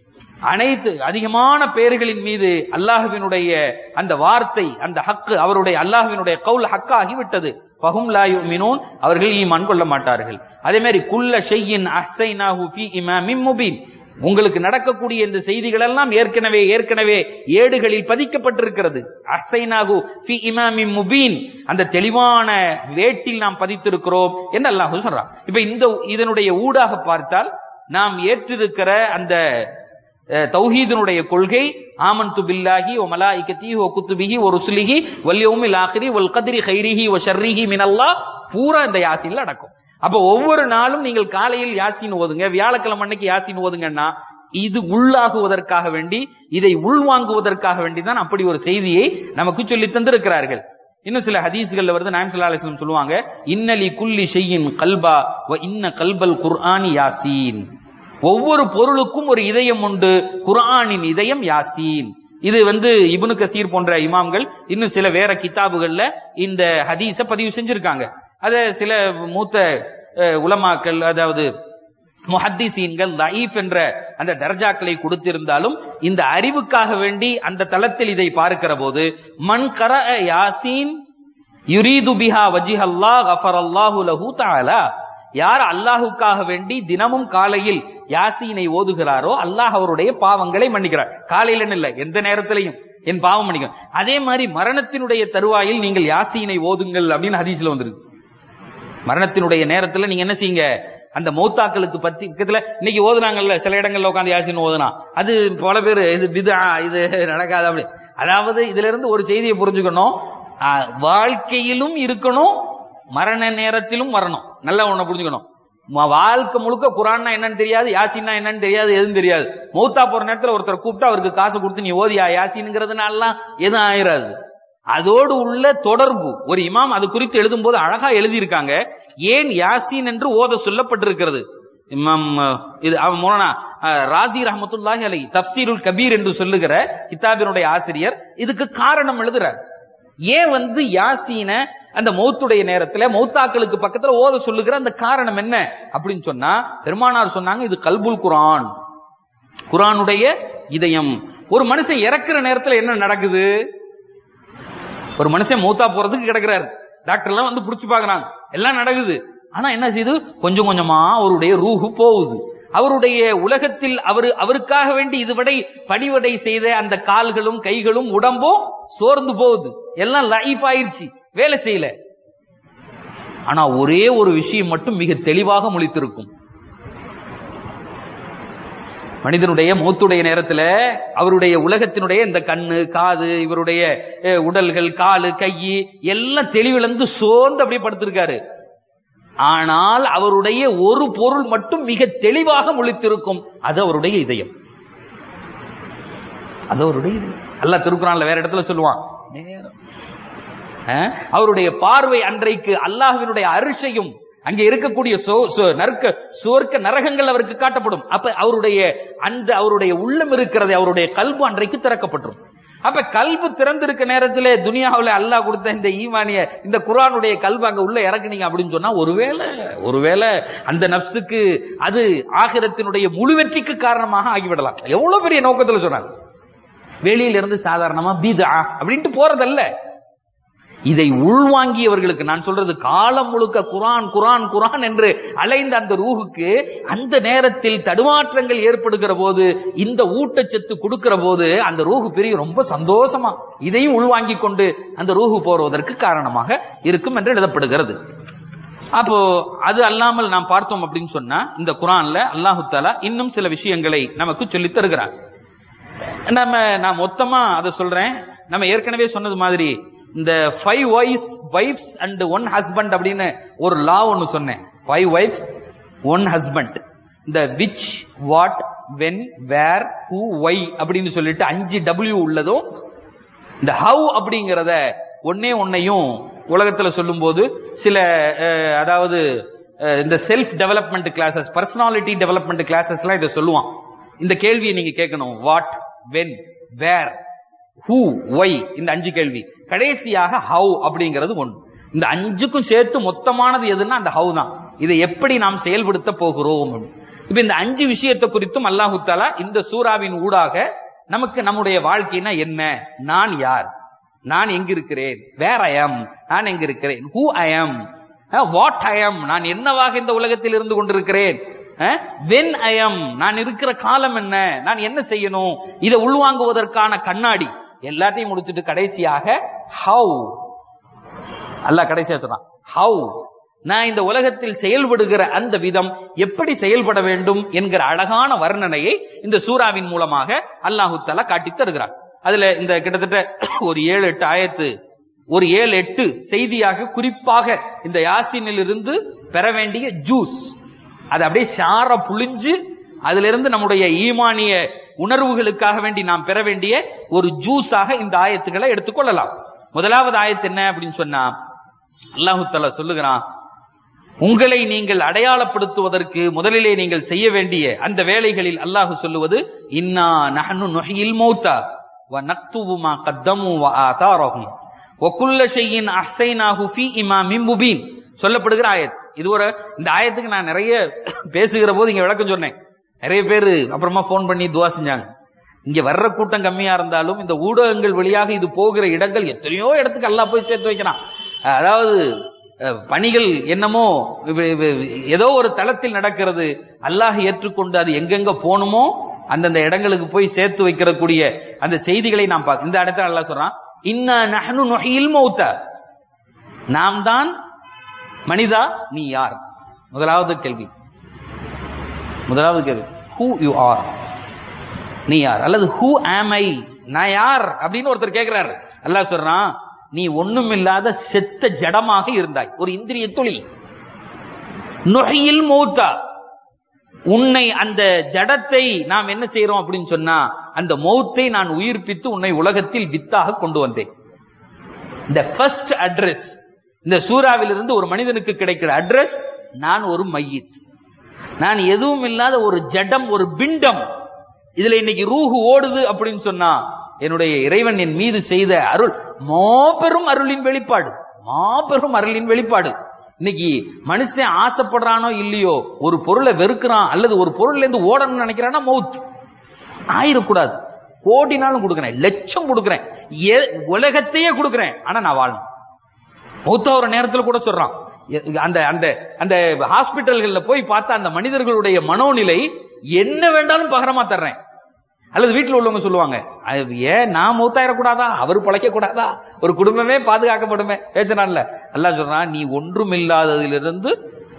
அனைத்து அதிகமான பேர்களின் மீது அல்லாஹ்வினுடைய அந்த வார்த்தை அந்த ஹக்கு அவருடைய அல்லாஹ்வினுடைய கவுல் ஹக்காகி விட்டது ஃபஹும் லா யுமினூன் அவர்கள் ஈமான் கொள்ள மாட்டார்கள் அதே மாதிரி குல்ல ஷையின் அஹ்ஸைனாஹு ஃபீ இமாமின் முபீன் உங்களுக்கு நடக்கக்கூடிய இந்த செய்திகள் எல்லாம் ஏற்கனவே ஏற்கனவே ஏடுகளில் பதிக்கப்பட்டிருக்கிறது அஹ்ஸைனாஹு ஃபீ இமாமின் முபீன் அந்த தெளிவான வேட்டில் நாம் பதித்திருக்கிறோம் என்று அல்லாஹ் சொல்றான் இப்ப இந்த இதனுடைய ஊடாக பார்த்தால் நாம் ஏற்றிருக்கிற அந்த அஹ், தௌஹீதினுடைய கொள்கை ஆமன்து பில்லாஹி ஒ மலாயிகத்திஹி ஒ குத்துபிஹி ஒ ருசுலிஹி வல் யௌமில் ஆகிரி ஒல் கத்ரி கைரிஹி ஒ ஷர்ரிஹி மினல்லாஹ் பூரா இந்த யாசின்ல அடக்கும் அப்ப ஒவ்வொரு நாளும் நீங்கள் காலையில் யாசின் ஓதுங்க வியாழக்கிழமை அன்னைக்கு யாசின் ஓதுங்கன்னா இது உள்ளாகுவதற்காக வேண்டி இதை உள்வாங்குவதற்காக வேண்டி தான் அப்படி ஒரு செய்தியை நமக்கு சொல்லி தந்திருக்கிறார்கள் இன்னும் சில ஹதீஸ்கள்ல வருது நாயம் ஸல்லல்லாஹு அலைஹி வஸல்லம் சொல்லுவாங்க இன்னலி குல்லி ஷையின் கல்பா வ இன்ன கல்பல் குர்ஆனி யாசீன் ஒவ்வொரு பொருளுக்கும் ஒரு இதயம் உண்டு குர்ஆனின் இதயம் யாசீன் இது வந்து இப்னு கசீர் போன்ற இமாம்கள் இன்னும் சில வேற கிதாபுகள்ல இந்த ஹதீஸ பதிவு செஞ்சிருக்காங்க அத சில மூத்த அஹ், உலமாக்கள் அதாவது முஹத்திசீன்கள் லஈஃப் என்ற அந்த தர்ஜாக்களை கொடுத்திருந்தாலும் இந்த அறிவுக்காக வேண்டி அந்த தளத்தில் இதை பார்க்கிற போது மன் கர யாசீன் யுரீது பிஹா வஜிஹல்லா கஃபரல்லாஹு லஹு தஆலா யார் அல்லாஹுக்காக வேண்டி தினமும் காலையில் யாசீனை ஓதுகிறாரோ அல்லாஹ் அவருடைய பாவங்களை மன்னிக்கிறார் காலையில இல்ல எந்த நேரத்திலையும் என் பாவம் மன்னிக்கும் அதே மாதிரி மரணத்தினுடைய தருவாயில் நீங்கள் யாசீனை ஓதுங்கள் அப்படின்னு ஹதீஸ்ல வந்திருக்கு மரணத்தினுடைய நேரத்துல நீங்க என்ன செய்யுங்க அந்த மௌத்தாக்களுக்கு பத்தி பக்கத்துல இன்னைக்கு ஓதுனாங்கல்ல சில இடங்கள்ல உட்காந்து யாசின் ஓதுனா அது பல பேர் இது பிதா இது நடக்காது அப்படி அதாவது இதுல இருந்து ஒரு செய்தியை புரிஞ்சுக்கணும் ஆ, வாழ்க்கையிலும் இருக்கணும் மரண நேரத்திலும் வரணும் நல்லா ஒண்ணு புரிஞ்சுக்கணும் ம- வாழ்க்கை முழுக்க குரான்னா என்னன்னு தெரியாது யாசின்னா என்னன்னு தெரியாது எதுவும் தெரியாது மௌத்தா போற நேரத்துல ஒருத்தர் கூப்பிட்டு அவருக்கு காசு கொடுத்து நீ ஓதியா யாசின்ங்கிறதுனாலாம் எதுவும் ஆயிராது அதோடு உள்ள தொடர்பு ஒரு இமாம் அது குறித்து எழுதும்போது அழகா எழுதியிருக்காங்க ஏன் யாசீன் என்று ஓத சொல்லப்பட்டிருக்கிறது இமாம் அஹ், இது அவன் மோனா ராசி ரஹமத்துல்லாஹி அலை தப்சீருல் கபீர் என்று சொல்லுகிற கிதாபினுடைய ஆசிரியர் இதுக்கு காரணம் எழுதுறார் ஏன் வந்து யாசீன அந்த மௌத்துடைய நேரத்துல மௌத்தாக்களுக்கு பக்கத்துல ஓத சொல்லுகிற அந்த காரணம் என்ன அப்படின்னு சொன்னா பெருமானார் சொன்னாங்க இது கல்புல் குரான் குரானுடைய இதயம் ஒரு மனுஷன் இறக்குற நேரத்துல என்ன நடக்குது ஒரு மனுஷன் மூத்தா போறதுக்கு கிடக்குறாரு டாக்டர் எல்லாம் வந்து புடிச்சு பாக்குறாங்க எல்லாம் நடக்குது ஆனா என்ன செய்யுது கொஞ்சம் கொஞ்சமா அவருடைய ரூஹு போகுது அவருடைய உலகத்தில் அவர் அவருக்காக வேண்டி இதுவரை பணிவடை செய்த அந்த கால்களும் கைகளும் உடம்பும் சோர்ந்து போகுது எல்லாம் லைஃப் ஆயிருச்சு வேலை செய்யல ஆனா ஒரே ஒரு விஷயம் மட்டும் மிக தெளிவாக முழித்திருக்கும் மனிதனுடைய மூத்துடைய நேரத்துல அவருடைய உலகத்தினுடைய இந்த கண்ணு காது இவருடைய அஹ், உடல்கள் காலு கை எல்லாம் தெளிவிழந்து சோர்ந்து அப்படியே படுத்திருக்காரு ஆனால் அவருடைய ஒரு பொருள் மட்டும் மிக தெளிவாக முழித்திருக்கும் அது அவருடைய இதயம் அது அவருடைய இதயம் அல்லாஹ் திருக்குறான்ல வேற இடத்துல சொல்லுவான் நேரம். அஹ், அவருடைய பார்வை அன்றைக்கு அல்லாஹ்வினுடைய அரிசையும் அங்கே இருக்கக்கூடிய சோ- சோ- நற்க சுவர்க்க நரகங்கள் அவருக்கு காட்டப்படும் அப்ப அவருடைய அந்த அவருடைய உள்ளம் இருக்கிறது அவருடைய கல்பு அன்றைக்கு திறக்கப்பட்டுரும் அப்ப கல்பு திறந்திருக்க நேரத்திலே துனியாவுல அல்லாஹ் கொடுத்த இந்த ஈமானிய இந்த குர்ஆனுடைய கல்பு அங்க உள்ள இறக்குனீங்க அப்படின்னு சொன்னா ஒருவேளை ஒருவேளை அந்த நப்சுக்கு அது ஆகிரத்தினுடைய முழு வெற்றிக்கு காரணமாக ஆகிவிடலாம் எவ்வளவு பெரிய நோக்கத்துல சொன்னாங்க வெளியில இருந்து சாதாரணமா பீதா அப்படின்ட்டு போறதல்ல இதை உள்வாங்கியவர்களுக்கு நான் சொல்றது காலம் முழுக்க குரான் குரான் குரான் என்று அலைந்த அந்த ரூஹுக்கு அந்த நேரத்தில் தடுமாற்றங்கள் ஏற்படுகிற போது இந்த ஊட்டச்சத்து கொடுக்கிற போது அந்த ரூஹு பெரிய ரொம்ப சந்தோஷமா இதையும் உள்வாங்கி கொண்டு அந்த ரூஹு போறுவதற்கு காரணமாக இருக்கும் என்று எழுதப்படுகிறது அப்போ அது அல்லாமல் நாம் பார்த்தோம் அப்படின்னு சொன்னா இந்த குரான்ல அல்லாஹு தாலா இன்னும் சில விஷயங்களை நமக்கு சொல்லித் தருகிறார் நம்ம நான் மொத்தமா அதை சொல்றேன் நம்ம ஏற்கனவே சொன்னது மாதிரி இந்த five wives wives and one husband அப்படின்னு ஒரு லா ஒன்னு சொன்னேன் ஃபைவ் ஒய்ஃப்ஸ் ஒன் ஹஸ்பண்ட் இந்த which what when where who why அப்படின்னு சொல்லிட்டு அஞ்சு டபிள்யூ உள்ளதும் இந்த ஹவ் அப்படிங்கிறத ஒன்னே ஒன்னையும் உலகத்துல சொல்லும்போது சில அஹ், அதாவது அஹ், இந்த self development classes personality development கிளாஸஸ்லாம் இதை சொல்லுவான் இந்த கேள்வியை நீங்க கேட்கணும் what when where who why இந்த அஞ்சு கேள்வி கடைசியாக ஹவ் அப்படிங்கிறது ஒன்று இந்த அஞ்சுக்கும் சேர்த்து மொத்தமானது எதுன்னா அந்த ஹவ் தான் இதை எப்படி நாம் செயல்படுத்த போகிறோம் இப்ப இந்த அஞ்சு விஷயத்தை குறித்தும் அல்லாஹு தாலா இந்த சூறாவின் ஊடாக நமக்கு நம்முடைய வாழ்க்கைனா என்ன நான் யார் நான் எங்க இருக்கிறேன் வேர் ஐ am நான் எங்க இருக்கிறேன் who I am what I am நான் என்னவாக இந்த உலகத்தில் இருந்து கொண்டிருக்கிறேன் வென் ஐ am நான் இருக்கிற காலம் என்ன நான் என்ன செய்யணும் இதை உள்வாங்குவதற்கான கண்ணாடி எல்லாத்தையும் முடிச்சிட்டு கடைசியாக ஹவு அல்லாஹ் கடைசியா சொல்றான் ஹவு நான் இந்த உலகத்தில் செயல்படுகிற அந்த விதம் எப்படி செயல்பட வேண்டும் என்கிற அழகான வர்ணனையை இந்த சூறாவின் மூலமாக அல்லாஹு தஆலா காட்டி தருகிறார் அதுல இந்த கிட்டத்தட்ட ஒரு ஏழு எட்டு ஆயத்து ஒரு ஏழு எட்டு செய்தியாக குறிப்பாக இந்த யாசினில் இருந்து பெற வேண்டிய ஜூஸ் அது அப்படியே ஷார புளிஞ்சு அதிலிருந்து நம்முடைய ஈமானிய உணர்வுகளுக்காக வேண்டி நாம் பெற வேண்டிய ஒரு ஜூஸாக இந்த ஆயத்துக்களை எடுத்துக்கொள்ளலாம் முதலாவது ஆயத்து என்ன அப்படின்னு சொன்னா அல்லாஹு தஆலா சொல்லுகிறான் உங்களை நீங்கள் அடையாளப்படுத்துவதற்கு முதலிலே நீங்கள் செய்ய வேண்டிய அந்த வேலைகளில் அல்லாஹ் சொல்லுவது இன்னா நஹனு நுஹியில் மௌத்தா வ நக்துபு மா கத்தமு வ ஆதாரஹும் வ குல்ல ஷையின் அஹ்ஸைனாஹு ஃபீ இமாமின் முபீன் சொல்லப்படுகிற ஆயத் இது ஒரு இந்த ஆயத்துக்கு நான் நிறைய பேசுகிற போது இங்க விளக்கம் சொன்னேன் நிறைய பேர் அப்புறமா ஃபோன் பண்ணி துவா செஞ்சாங்க இங்க வர்ற கூட்டம் கம்மியா இருந்தாலும் இந்த ஊடகங்கள் வழியாக இது போகிற இடங்கள் எத்தனையோ இடத்துக்கு அல்லாஹ் போய் சேர்த்து வைக்கிறான் அதாவது அஹ், பணிகள் என்னமோ இவ- இவ- ஏதோ ஒரு தளத்தில் நடக்கிறது அல்லாஹ் ஏற்றுக்கொண்டு அது எங்கெங்க போகணுமோ அந்தந்த இடங்களுக்கு போய் சேர்த்து வைக்கிறக்கூடிய அந்த செய்திகளை நாம் பார்க்க இந்த இடத்துல அல்லாஹ் சொல்றான் இன்ன நஹ்னு நுஹியில் மௌத்த நாம் தான் மனிதா நீ யார் முதலாவது கேள்வி முதலாவது கேள்வி ஹூ யூ ஆர் நீ யார் அல்லது ஹூ ஆம் ஐ நான் யார் அப்படின்னு ஒருத்தர் கேட்கிறாரு அல்லாஹ் சொல்றான் நீ ஒண்ணுமில்லாத செத்த ஜடமாக இருந்தாய் ஒரு இந்திரிய தொழில் நுகையில் மௌத்தா உன்னை அந்த ஜடத்தை நாம் என்ன செய்யறோம் அப்படின்னு சொன்னா அந்த மௌத்தை நான் உயிர்ப்பித்து உன்னை உலகத்தில் வித்தாக கொண்டு வந்தேன் இந்த ஃபர்ஸ்ட் அட்ரஸ் இந்த சூறாவிலிருந்து ஒரு மனிதனுக்கு கிடைக்கிற அட்ரஸ் நான் ஒரு மையத் நான் எதுவும் இல்லாத ஒரு ஜடம் ஒரு பிண்டம் இதுல இன்னைக்கு ரூஹு ஓடுது அப்படின்னு சொன்னா என்னுடைய இறைவன் என் மீது செய்த அருள் மாபெரும் அருளின் வெளிப்பாடு மாபெரும் அருளின் வெளிப்பாடு இன்னைக்கு மனுஷன் ஆசைப்படுறானோ இல்லையோ ஒரு பொருளை வெறுக்கிறான் அல்லது ஒரு பொருள்ல இருந்து ஓடணும்னு நினைக்கிறானா மவுத் ஆயிடக்கூடாது கோடினாலும் கொடுக்குறேன் லட்சம் கொடுக்குறேன் எ- உலகத்தையே கொடுக்குறேன் ஆனா நான் வாழணும் மௌத்தா ஒரு நேரத்துல கூட சொல்றான் எ- அந்த அந்த அந்த ஹாஸ்பிட்டல்கள்ல போய் பார்த்தா அந்த மனிதர்களுடைய மனோநிலை என்ன வேண்டாலும் பகரமா தர்றேன் அல்லது வீட்டில் உள்ளவங்க சொல்லுவாங்க அது ஏன் நான் மூத்தாயிடக்கூடாதா அவர் பழைக்க கூடாதா ஒரு குடும்பமே பாதுகாக்கப்படுமே பேசினான்ல அல்லாஹ் சொல்றான் நீ ஒன்றும் இல்லாததிலிருந்து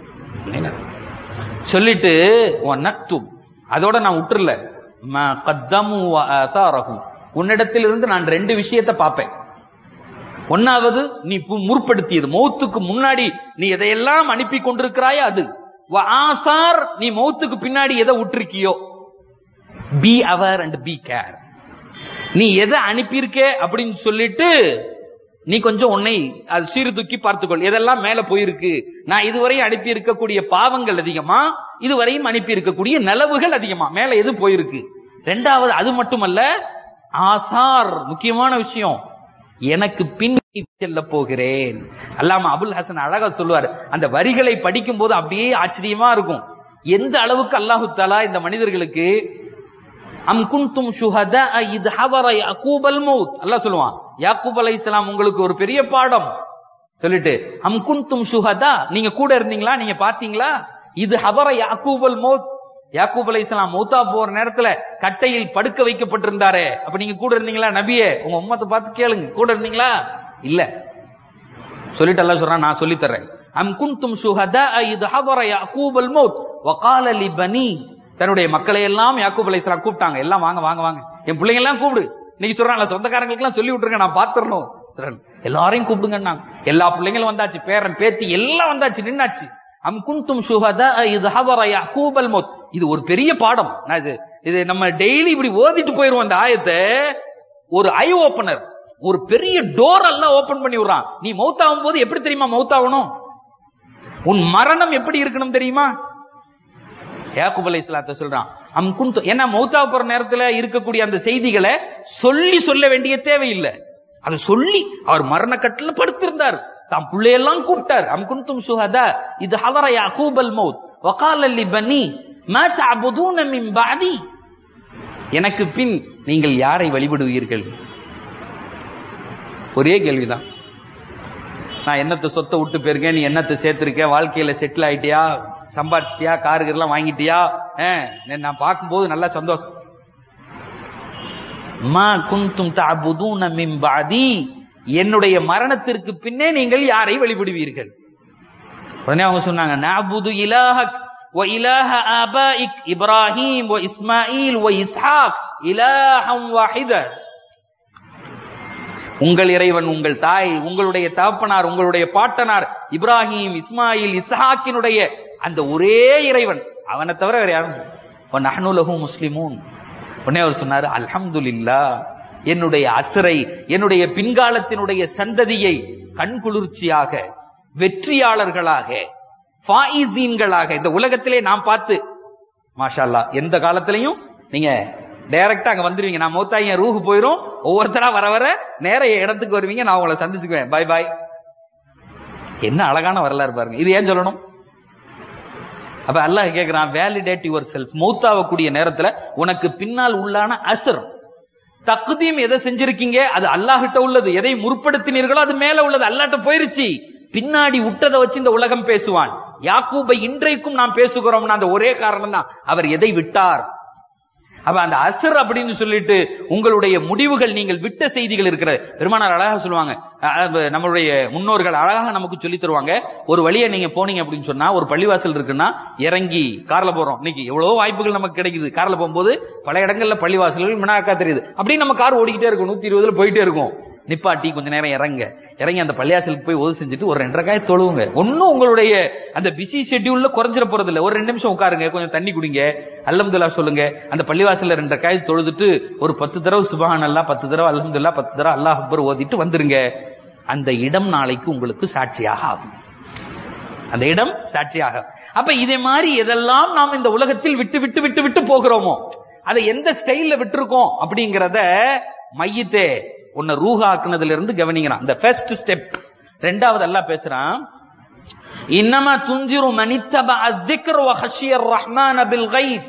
சொல்லிட்டு உன் நக்தும் அதோட நான் விட்டுறல ம கத்தமு வ ஆதாரஹும். உன்னிடத்திலிருந்து நான் ரெண்டு விஷயத்தை பார்ப்பேன் ஒன்னாவது நீ பு- முற்படுத்தியது மௌத்துக்கு முன்னாடி நீ எதையெல்லாம் அனுப்பி கொண்டிருக்கிறாயோ அது வ ஆசார் நீ மௌத்துக்கு பின்னாடி எதை விட்டுருக்கியோ be aware and be care நீ எதை அனுப்பியிருக்கே அப்படின்னு சொல்லிட்டு நீ கொஞ்சம் உன்னை அது சீர்தூக்கி பார்த்துக்கொள் எதெல்லாம் மேல போயிருக்கு நான் இதுவரை அனுப்பி இருக்கக்கூடிய பாவங்கள் அதிகமா இதுவரையும் அனுப்பி இருக்கக்கூடிய நலவுகள் அதிகமா மேல எது போயிருக்கு ரெண்டாவது அது மட்டுமல்ல ஆசார் முக்கியமான விஷயம் எனக்கு பின் செல்ல போகிறேன் அல்லாம அபுல் ஹசன் அழகா சொல்லுவார் அந்த வரிகளை படிக்கும் போது அப்படியே ஆச்சரியமா இருக்கும் எந்த அளவுக்கு அல்லாஹு தாலா இந்த மனிதர்களுக்கு அம் குன்தும் ஷுஹதா இது ஹவர யாக்கூப் அல் மௌத் அல்லாஹ் சொல்லுவான் யாக்கூப் அலைஹிஸ்ஸலாம் உங்களுக்கு ஒரு பெரிய பாடம் சொல்லிட்டு அம் குன்தும் ஷுஹதா நீங்க கூட இருந்தீங்களா நீங்க பாத்தீங்களா இது ஹவர யாக்கூப் அல் மௌத் யாக்கூப் அலைஹிஸ்ஸலாம் மௌத்தா போற நேரத்துல கட்டையில் படுக்க வைக்கப்பட்டிருந்தாரே அப்ப நீங்க கூட இருந்தீங்களா நபியே உங்க உம்மத்தை பார்த்து கேளுங்க கூட இருந்தீங்களா இல்ல சொல்லிட்டு அல்லாஹ் சொல்றான் நான் சொல்லி தர்றேன் அம் குன்தும் ஷுஹதா இது ஹவர யாக்கூப் அல் மௌத் வகால லி பனி தன்னுடைய மக்களை எல்லாம் யாக்கூப் அலைஹிஸ்ஸலாம் கூப்பிட்டாங்க எல்லாம் வாங்க வாங்க வாங்க என் பிள்ளைங்க எல்லாம் கூப்பிடு இன்னைக்கு சொல்றாங்க சொந்தக்காரங்களுக்கு எல்லாம் சொல்லி விட்டுருங்க நான் பாத்துறணும் எல்லாரையும் கூப்பிடுங்க எல்லா பிள்ளைங்களும் வந்தாச்சு பேரன் பேத்தி எல்லாம் வந்தாச்சு நின்னாச்சு அம் குந்தும் சுஹதா இது ஹவர யக்கூபல் மௌத் இது ஒரு பெரிய பாடம் நான் இது இது நம்ம டெய்லி இப்படி ஓதிட்டு போயிருவோம் அந்த ஆயத்தை ஒரு ஐ ஓபனர் ஒரு பெரிய டோர் எல்லாம் ஓபன் பண்ணி விடுறான் நீ மௌத்தாகும் போது எப்படி தெரியுமா மௌத்தாகணும் உன் மரணம் எப்படி இருக்கணும் தெரியுமா யாக்குப் அலை இஸ்லாத்த சொல்றான் அம் குந்து ஏன்னா மௌத்தா போற நேரத்துல இருக்கக்கூடிய அந்த செய்திகளை சொல்லி சொல்ல வேண்டிய தேவையில்லை அதை சொல்லி அவர் மரண கட்டில படுத்திருந்தார் தாம் பிள்ளையெல்லாம் கூப்பிட்டார் அம் குந்தும் சுஹதா இது ஹவர யாக்கூப் அல் மௌத் வகால் அல்லி பனி மா தஅபுதூன மின் பாதி எனக்கு பின் நீங்கள் யாரை வழிபடுவீர்கள் ஒரே கேள்விதான் நான் என்னத்தை சொத்தை விட்டு போயிருக்கேன் நீ என்னத்தை சேர்த்திருக்க வாழ்க்கையில செட்டில் ஆயிட்டியா சம்பாதிச்சிட்டியா காரு எல்லாம் வாங்கிட்டியா நான் பார்க்கும்போது நல்லா சந்தோஷம் மா குந்தும் தஅபுதூன மின் பாதி என்னுடைய மரணத்திற்கு பின்னே நீங்கள் யாரை வழிபடுவீர்கள் உடனே அவங்க சொன்னாங்க நாபுது இலாஹக் வ இலாஹ ஆபாயிக் இப்ராஹிம் வ இஸ்மாயில் வ இஸ்ஹாக் இலாஹம் வாஹித உங்கள் இறைவன் உங்கள் தாய் உங்களுடைய தகப்பனார் உங்களுடைய பாட்டனார் இப்ராஹிம் இஸ்மாயில் இஸ்ஹாக்கினுடைய அந்த ஒரே இறைவன் அவனை தவிர வேற யாரும் நஹ்னுலஹு முஸ்லிமூன் உடனே அவர் சொன்னார் அல்ஹம்துலில்லா என்னுடைய அத்தரை என்னுடைய பின்காலத்தினுடைய சந்ததியை கண்குளிர்ச்சியாக வெற்றியாளர்களாக ஃபாயிசீன்களாக இந்த உலகத்திலே நாம் பார்த்து மாஷா அல்லாஹ் எந்த காலத்திலையும் நீங்க டைரக்டா அங்க வந்துருவீங்க நான் மௌத்தா என் ரூஹு போயிரும் ஒவ்வொருத்தரா வர வர நேர என் இடத்துக்கு வருவீங்க நான் உங்களை சந்திச்சுக்குவேன் பாய் பாய் என்ன அழகான வரலாறு பாருங்க இது ஏன் சொல்லணும் அப்ப அல்லாஹ் கேக்குறான் வேலிடேட் யுவர் செல்ஃப் மௌத்தாவக்கூடிய நேரத்துல உனக்கு பின்னால் உள்ளான அசர் தக்குதியும் எதை செஞ்சிருக்கீங்க அது அல்லாஹ்கிட்ட உள்ளது எதை முற்படுத்தினீர்களோ அது மேல உள்ளது அல்லாட்ட போயிருச்சு பின்னாடி விட்டதை வச்சு இந்த உலகம் பேசுவான் யாக்கூபை இன்றைக்கும் நாம் பேசுகிறோம்னா அந்த ஒரே காரணம் தான் அவர் எதை விட்டார் அப்ப அந்த அசர் அப்படின்னு சொல்லிட்டு உங்களுடைய முடிவுகள் நீங்கள் விட்ட செய்திகள் இருக்கிற பெருமானார் அழகா சொல்லுவாங்க அஹ் நம்மளுடைய முன்னோர்கள் அழகாக நமக்கு சொல்லி தருவாங்க ஒரு வழியை நீங்க போனீங்க அப்படின்னு சொன்னா ஒரு பள்ளிவாசல் இருக்குன்னா இறங்கி கார்ல போறோம் இன்னைக்கு எவ்வளவு வாய்ப்புகள் நமக்கு கிடைக்குது கார்ல போகும்போது பல இடங்கள்ல பள்ளிவாசல்கள் மினாக்கா தெரியுது அப்படின்னு நம்ம கார் ஓடிக்கிட்டே இருக்கும் நூத்தி இருபதுல போயிட்டே இருக்கும் நிப்பாட்டி கொஞ்ச நேரம் இறங்க இறங்கி அந்த பள்ளியாசலுக்கு போய் ஒது செஞ்சுட்டு ஒரு ரெண்டரை காய் தொழுவுங்க ஒன்னும் உங்களுடைய அந்த பிஸி ஷெட்யூல்ல குறைஞ்சிட போறது இல்ல ஒரு ரெண்டு நிமிஷம் உட்காருங்க கொஞ்சம் தண்ணி குடிங்க அல்ஹம்துல்லா சொல்லுங்க அந்த பள்ளிவாசல்ல ரெண்டரை காய் தொழுதுட்டு ஒரு பத்து தடவை சுபஹான் அல்லா பத்து தடவை அல்ஹம்துல்லா பத்து தடவை அல்லாஹ் அக்பர் ஓதிட்டு வந்துருங்க அந்த இடம் நாளைக்கு உங்களுக்கு சாட்சியாக ஆகும் அந்த இடம் சாட்சியாக அப்ப இதே மாதிரி எதெல்லாம் நாம் இந்த உலகத்தில் விட்டு விட்டு விட்டு விட்டு போகிறோமோ அதை எந்த ஸ்டைல்ல விட்டுருக்கோம் அப்படிங்கறத மையத்தே உன்னை ரூஹாக்குனதுல இருந்து கவனிக்கிறான் இந்த ஃபர்ஸ்ட் ஸ்டெப் ரெண்டாவது எல்லாம் பேசுறான் இன்னமா துஞ்சிரு மனித்தப அத்திக்ர் வ ஹஷியர் ரஹ்மான் பில் கைப்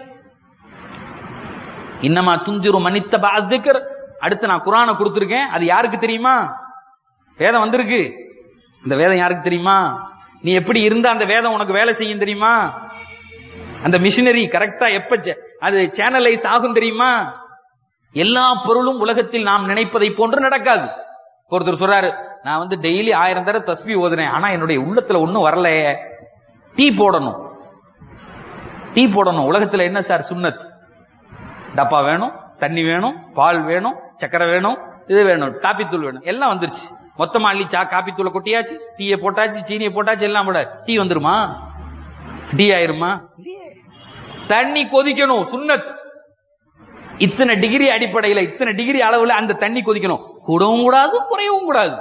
இன்னமா துஞ்சிரு மனித்தப அத்திக்ர் அடுத்து நான் குரானை கொடுத்திருக்கேன் அது யாருக்கு தெரியுமா வேதம் வந்திருக்கு இந்த வேதம் யாருக்கு தெரியுமா நீ எப்படி இருந்தா அந்த வேதம் உனக்கு வேலை செய்யும் தெரியுமா அந்த மிஷினரி கரெக்டா எப்ப சே- அது சேனலைஸ் ஆகும் தெரியுமா எல்லா பொருளும் உலகத்தில் நாம் நினைப்பதை போன்று நடக்காது ஒருத்தர் சொல்றாரு நான் வந்து டெய்லி ஆயிரம் தடவை தஸ்பி ஓதுனேன் ஆனா என்னுடைய உள்ளத்துல ஒண்ணும் வரலையே டீ போடணும் டீ போடணும் உலகத்துல என்ன சார் சுன்னத் டப்பா வேணும் தண்ணி வேணும் பால் வேணும் சக்கரை வேணும் இது வேணும் காப்பி தூள் வேணும் எல்லாம் வந்துருச்சு மொத்தமா அள்ளி சா காப்பி தூளை கொட்டியாச்சு டீயை போட்டாச்சு சீனியை போட்டாச்சு எல்லாம் போட டீ வந்துருமா டீ ஆயிருமா தண்ணி கொதிக்கணும் சுன்னத் இத்தனை டிகிரி அடிப்படையில இத்தனை டிகிரி அளவுல அந்த தண்ணி கொதிக்கணும் கூடவும் கூடாது குறையவும் கூடாது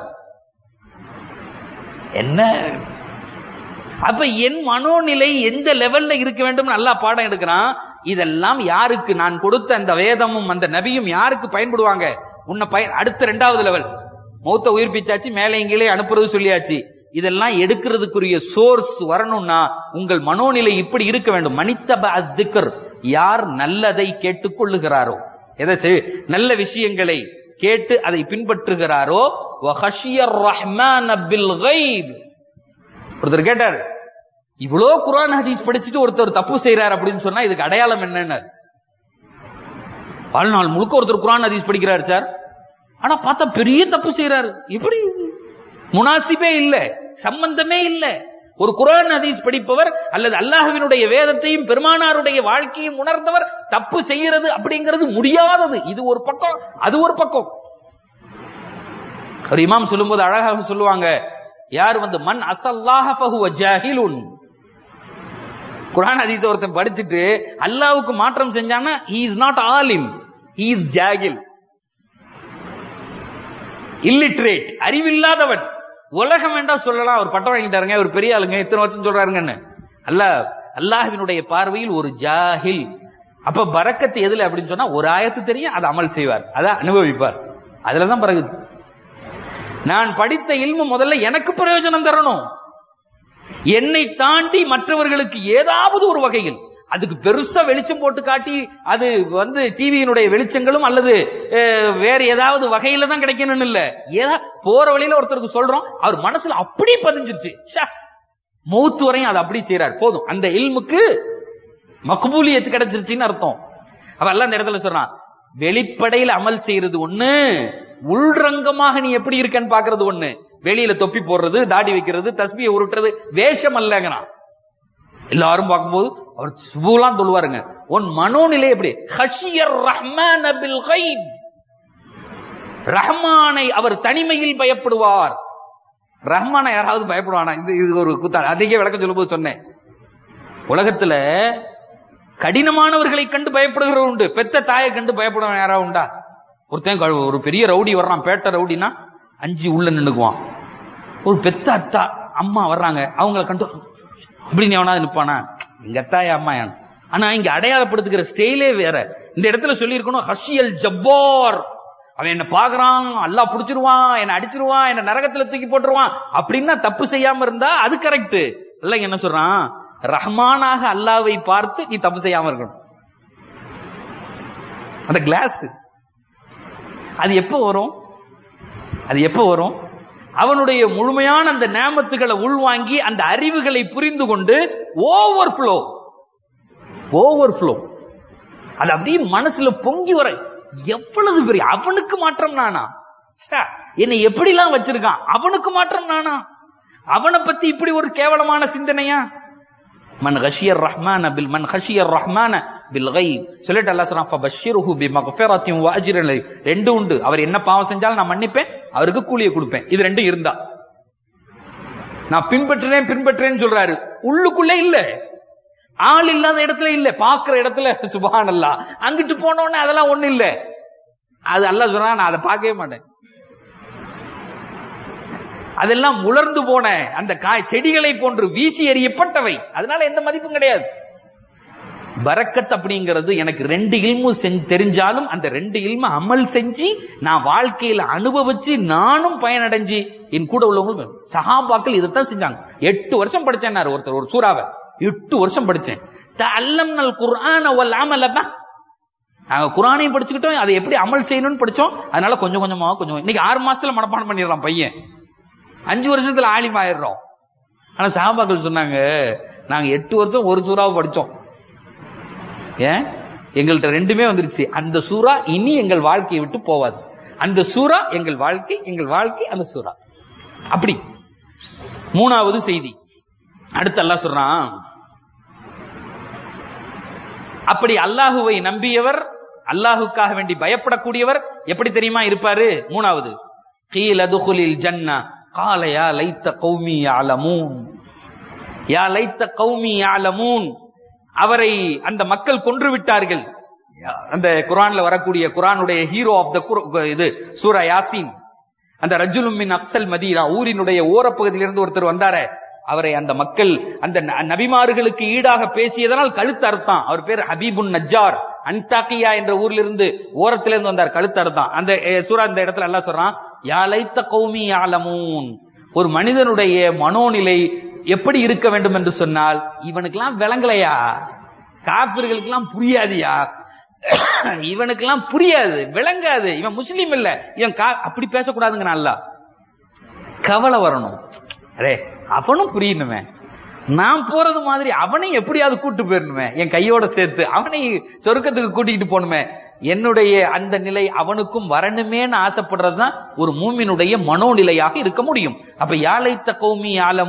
என்ன அப்ப என் மனோநிலை எந்த லெவல்ல இருக்க வேண்டும் நல்லா பாடம் எடுக்கிறான் இதெல்லாம் யாருக்கு நான் கொடுத்த அந்த வேதமும் அந்த நபியும் யாருக்கு பயன்படுவாங்க உன்னை பயன் அடுத்த ரெண்டாவது லெவல் மௌத்த உயிர்ப்பிச்சாச்சு மேலே கீழே அனுப்புறது சொல்லியாச்சு இதெல்லாம் எடுக்கிறதுக்குரிய சோர்ஸ் வரணும்னா உங்கள் மனோநிலை இப்படி இருக்க வேண்டும் மனிதப அத்திக்கர் யார் நல்லதை கேட்டுக்கொள்ளுகிறாரோ எதை செய்- நல்ல விஷயங்களை கேட்டு அதை பின்பற்றுகிறாரோ வஹஷியர் ரஹ்மான் பில் கைப் ஒருத்தர் கேட்டார் இவ்வளோ குர்ஆன் ஹதீஸ் படிச்சுட்டு ஒருத்தர் தப்பு செய்றார் அப்படின்னு சொன்னா இதுக்கு அடையாளம் என்னன்னு வாழ்நாள் முழுக்க ஒருத்தர் குர்ஆன் ஹதீஸ் படிக்கிறார் சார் ஆனா பார்த்தா பெரிய தப்பு செய்றாரு எப்படி முனாசிபே இல்ல சம்பந்தமே இல்ல ஒரு குரான் ஹதீஸ் படிப்பவர் அல்லது அல்லாஹ்வினுடைய வேதத்தையும் பெருமானாருடைய வாழ்க்கையும் உணர்ந்தவர் தப்பு செய்யறது அப்படிங்கிறது முடியாதது இது ஒரு பக்கம் அது ஒரு பக்கம் ஒரு இமாம் சொல்லும்போது அழகாக சொல்லுவாங்க யார் வந்து மன் அசல்லாஹ ஃபஹுவ ஜாஹிலுன் குரான் ஹதீஸ் ஒருத்தன் படிச்சுட்டு அல்லாஹ்வுக்கு மாற்றம் செஞ்சான்னா he is not ஆலிம் he is ஜாகில் இல்லிட்ரேட் அறிவில்லாதவன் உலகம் வேண்டாம் சொல்லலாம் அவர் பட்டம் வாங்கிட்டாருங்க ஒரு பெரிய ஆளுங்க இத்தனை வருஷம் சொல்றாருங்கன்னு அல்ல அல்லாஹ்வினுடைய பார்வையில் ஒரு ஜாஹில் அப்ப பரக்கத்து எதுல அப்படின்னு சொன்னா ஒரு ஆயத்து தெரியும் அதை அமல் செய்வார் அதை அனுபவிப்பார் அதுலதான் பிறகு நான் படித்த இல்மு முதல்ல எனக்கு பிரயோஜனம் தரணும் என்னை தாண்டி மற்றவர்களுக்கு ஏதாவது ஒரு வகையில் அதுக்கு பெருசா வெளிச்சம் போட்டு காட்டி அது வந்து டிவியினுடைய வெளிச்சங்களும் அல்லது அஹ், வேற ஏதாவது வகையில தான் கிடைக்கணும்னு இல்ல ஏதா போற வழியில ஒருத்தருக்கு சொல்றோம் அவர் மனசுல அப்படி பதிஞ்சிருச்சு ச்சே, மௌத்து வரையும் அதை அப்படி செய்யறார் போதும் அந்த இல்முக்கு மக்பூலியத்து கிடைச்சிருச்சுன்னு அர்த்தம் அவ எல்லாம் இந்த இடத்துல சொல்றான் வெளிப்படையில் அமல் செய்யறது ஒண்ணு உள்ரங்கமாக நீ எப்படி இருக்கன்னு பாக்குறது ஒண்ணு வெளியில தொப்பி போடுறது தாடி வைக்கிறது தஸ்பியை உருட்டுறது வேஷம் அல்லங்கிறான் எல்லாரும் பார்க்கும்போது அவர் சுபுலாம் சொல்லுவாருங்க உன் மனோநிலை எப்படி ஹஷியர் ரஹ்மான் பில் கைப் ரஹ்மானை அவர் தனிமையில் பயப்படுவார் ரஹ்மானை யாராவது பயப்படுவானா இது இது ஒரு குத்தா அதிக விளக்கம் சொல்லும்போது சொன்னேன் உலகத்துல கடினமானவர்களை கண்டு பயப்படுகிறவர் உண்டு பெத்த தாயை கண்டு பயப்படுவன் யாராவது உண்டா ஒருத்தன் கழு- ஒரு பெரிய ரவுடி வர்றான் பேட்ட ரவுடினா அஞ்சு உள்ள நின்னுக்குவான் ஒரு பெத்த அத்தா அம்மா வர்றாங்க அவங்கள கண்டு அப்படின்னு எவனாவது நிப்பானா எங்க அத்தாயா அம்மா யான் ஆனா இங்க அடையாளப்படுத்துகிற ஸ்டைலே வேற இந்த இடத்துல சொல்லியிருக்கணும் ஹஷியல் ஜப்பார் அவன் என்ன பாக்குறான் அல்லாஹ் புடிச்சிருவான் என்ன அடிச்சிருவான் என்ன நரகத்துல தூக்கி போட்டுருவான் அப்படின்னா தப்பு செய்யாம இருந்தா அது கரெக்ட் இல்ல என்ன சொல்றான் ரஹ்மானாக அல்லாவை பார்த்து நீ தப்பு செய்யாம இருக்கணும் அந்த கிளாஸ் அது எப்போ வரும் அது எப்போ வரும் அவனுடைய முழுமையான அந்த நேமத்துகளை உள்வாங்கி அந்த அறிவுகளை புரிந்து கொண்டு ஓவர் ஃப்ளோ ஓவர் ஃப்ளோ அது அப்படியே மனசுல பொங்கி வர எவ்வளவு பெரிய அவனுக்கு மாற்றம் நானா ச்சே, என்னை எப்படிலாம் வச்சிருக்கான் அவனுக்கு மாற்றம் நானா அவனை பத்தி இப்படி ஒரு கேவலமான சிந்தனையா மன் ஹஷியர் ரஹ்மான பில் மன் ஹஷியர் ரஹ்மான பில் கைப் சொல்லிட்டு அல்லாஹ் சொல்றான் ஃபபஷ்ஷிருஹு பிமக்ஃபிரத்தின் வ அஜ்ரின் அலீம். ரெண்டு உண்டு அவர் என்ன பாவம் செஞ்சாலும் நான் மன்னிப்பேன் அவருக்கு கூலியை கொடுப்பேன் இது ரெண்டும் இருந்தா நான் பின்பற்றுறேன் பின்பற்றுறேன்னு சொல்றாரு உள்ளுக்குள்ளே இல்ல ஆள் இல்லாத இடத்துல இல்ல பாக்குற இடத்துல சுபஹானல்லாஹ் அங்கிட்டு போன உடனே அதெல்லாம் ஒண்ணு இல்ல அது அல்லாஹ் சொல்றான் நான் அதை பார்க்கவே மாட்டேன் அதெல்லாம் உலர்ந்து போன அந்த காய் செடிகளை போன்று வீசி எறியப்பட்டவை அதனால எந்த மதிப்பும் கிடையாது பரக்கத் அப்படிங்கிறது எனக்கு ரெண்டு இல்மு செஞ்சு தெரிஞ்சாலும் அந்த ரெண்டு இல்ம அமல் செஞ்சு நான் வாழ்க்கையில அனுபவிச்சு நானும் பயனடைஞ்சு என் கூட உள்ளவங்களும் சஹாபாக்கள் இதைத்தான் செஞ்சாங்க எட்டு வருஷம் படிச்சேன் ஒருத்தர் ஒரு சூறாவை எட்டு வருஷம் படிச்சேன் தஅல்லம்னல் குர்ஆன வல் அமல ப நாங்க குரானையும் படிச்சுக்கிட்டோம் அதை எப்படி அமல் செய்யணும்னு படிச்சோம் அதனால கொஞ்சம் கொஞ்சமா கொஞ்சம் இன்னைக்கு ஆறு மாசத்துல மனப்பாடம் பண்ணிடலாம் பையன் அஞ்சு வருஷத்துல ஆலிம் ஆயிடுறோம் ஆனா சஹாபாக்கள் சொன்னாங்க நாங்க எட்டு வருஷம் ஒரு சூறாவை படிச்சோம் ஏன் எங்கள்கிட்ட ரெண்டுமே வந்துருச்சு அந்த சூறா இனி எங்கள் வாழ்க்கையை விட்டு போவாது அந்த சூறா எங்கள் வாழ்க்கை எங்கள் வாழ்க்கை அந்த சூறா அப்படி மூணாவது செய்தி அடுத்து அல்லாஹ் சொல்றான் அப்படி அல்லாஹுவை நம்பியவர் அல்லாஹுக்காக வேண்டி பயப்படக்கூடியவர் எப்படி தெரியுமா இருப்பாரு மூணாவது கீல் அதுகுலில் ஜன்னா கால யா லைத்த கௌமி யாலமூன் யா லைத்த கௌமி யாலமூன் அவரை அந்த மக்கள் கொன்று விட்டார்கள் அந்த குரான்ல வரக்கூடிய குரானுடைய ஹீரோ ஆஃப் த இது சூரா யாசின் அந்த ரஜுலும் மின் அப்சல் மதீனா ஊரினுடைய ஓரப்பகுதியிலிருந்து ஒருத்தர் வந்தாரே அவரை அந்த மக்கள் அந்த ந- நபிமார்களுக்கு ஈடாக பேசியதனால் கழுத்து அறுத்தான் அவர் பேர் ஹபீபுன் நஜ்ஜார் அன்தாக்கியா என்ற ஊர்ல இருந்து ஓரத்துல இருந்து வந்தார் கழுத்து அறுத்தான் அந்த அஹ், சூரா இந்த இடத்துல எல்லாம் சொல்றான் யாலைத்த கௌமி யாலமூன் ஒரு மனிதனுடைய மனோநிலை எப்படி இருக்க வேண்டும் என்று சொன்னால் இவனுக்கெல்லாம் விளங்கலையா காப்பிர்களுக்கெல்லாம் புரியாதியா இவனுக்கெல்லாம் புரியாது விளங்காது இவன் முஸ்லீம் இல்ல இவன் கா அப்படி பேசக்கூடாதுங்க நல்லா கவலை வரணும் அரே அவனும் புரியணுமே நான் போறது மாதிரி அவனையும் எப்படியாவது கூட்டு போயிடணுமே என் கையோட சேர்த்து அவனை சொர்க்கத்துக்கு கூட்டிக்கிட்டு போகணுமே என்னுடைய அந்த நிலை அவனுக்கும் வரணுமேன்னு ஆசைப்படுறதுதான் ஒரு மூமினுடைய மனோநிலையாக இருக்க முடியும் அப்ப யாழைத்த கௌமி ஆலமூன்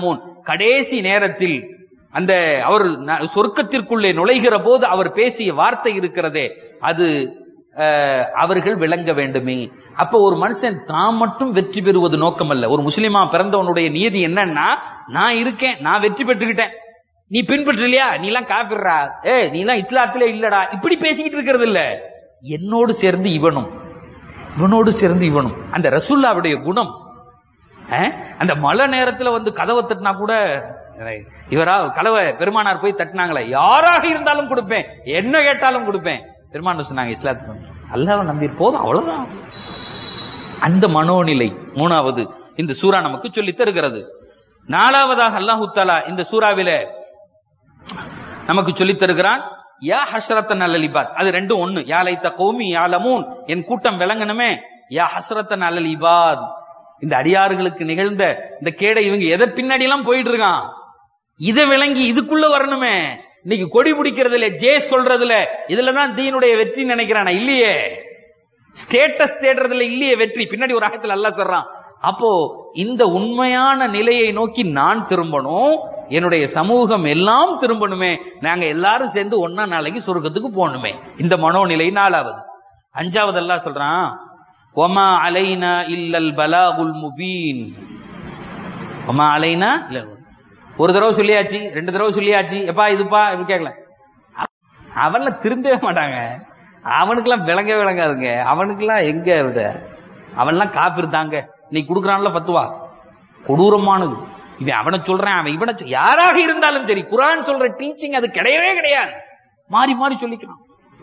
கடைசி நேரத்தில் அந்த அவர் ந- சொர்க்கத்திற்குள்ளே நுழைகிற போது அவர் பேசிய வார்த்தை இருக்கிறதே அது அஹ், அவர்கள் விளங்க வேண்டுமே அப்ப ஒரு மனுஷன் தான் மட்டும் வெற்றி பெறுவது நோக்கமல்ல ஒரு முஸ்லிமா பிறந்தவனுடைய நியதி என்னன்னா நான் இருக்கேன் நான் வெற்றி பெற்றுக்கிட்டேன் நீ பின்பற்றலையா நீ எல்லாம் காப்பிடுறா ஏ நீ எல்லாம் இஸ்லாத்திலே இல்லடா இப்படி பேசிக்கிட்டு இருக்கிறது இல்ல என்னோடு சேர்ந்து இவனும் இவனோடு சேர்ந்து இவனும் அந்த ரசூல்லாவுடைய குணம் அஹ், அந்த மழை நேரத்துல வந்து கதவை தட்டினா கூட அஹ், இவரா கதவை பெருமானார் போய் தட்டினாங்களே யாராக இருந்தாலும் கொடுப்பேன் என்ன கேட்டாலும் கொடுப்பேன் பெருமானார் சொன்னாங்க இஸ்லாத்துக்கு வந்து. அல்லாஹ்வை நம்பி போதும் அவ்வளவுதான் அந்த மனோநிலை மூணாவது இந்த சூரா நமக்கு சொல்லித் தருகிறது நாலாவதாக அல்லாஹு தாலா இந்த சூறாவில நமக்கு சொல்லித் தருகிறான் யா ஹஸ்ரத்தன் அல்லல் இபாத் அது ரெண்டும் ஒண்ணு யா லைத்த கௌமி யா லமூன் என் கூட்டம் விளங்கணுமே யா ஹஸ்ரத்தன் அல்லல் இபாத் இந்த அடியாறுகளுக்கு நிகழ்ந்த இந்த கேடை இவங்க எதை பின்னாடி எல்லாம் போயிட்டு இருக்கான் இதை விளங்கி இதுக்குள்ள வரணுமே இன்னைக்கு கொடி பிடிக்கிறதுல ஜே சொல்றதுல இதுலதான் தீனுடைய வெற்றி நினைக்கிறானா இல்லையே ஸ்டேட்டஸ் தேடுறதுல இல்லையே வெற்றி பின்னாடி ஒரு ஆயத்துல அல்லாஹ் சொல்றான் அப்போ இந்த உண்மையான நிலையை நோக்கி நான் திரும்பணும் என்னுடைய சமூகம் எல்லாம் திரும்பணுமே நாங்க எல்லாரும் சேர்ந்து ஒன்னா நாளைக்கு சொர்க்கத்துக்கு போகணுமே இந்த மனோநிலை நாலாவது அஞ்சாவது அல்லாஹ் சொல்றான் ஒமா அலைனா இல்லல் பலாகுல் முபீன் ஒமா அலைனா இல்ல ஒரு தடவை சொல்லியாச்சு ரெண்டு தடவை சொல்லியாச்சு எப்பா இதுப்பா இப்படி கேட்கல அவன்ல திருந்தவே மாட்டாங்க அவனுக்கெல்லாம் விளங்க விளங்காதுங்க அவனுக்கெல்லாம் எங்க விட அவன்லாம் காப்பீர் தாங்க நீ கொடுக்குறான்ல பத்துவா கொடூரமானது இவன் அவனை சொல்றேன் அவன் இவனை சொல்- யாராக இருந்தாலும் சரி குரான் சொல்ற டீச்சிங் அது கிடையவே கிடையாது மாறி மாறி சொல்லிக்கிறான்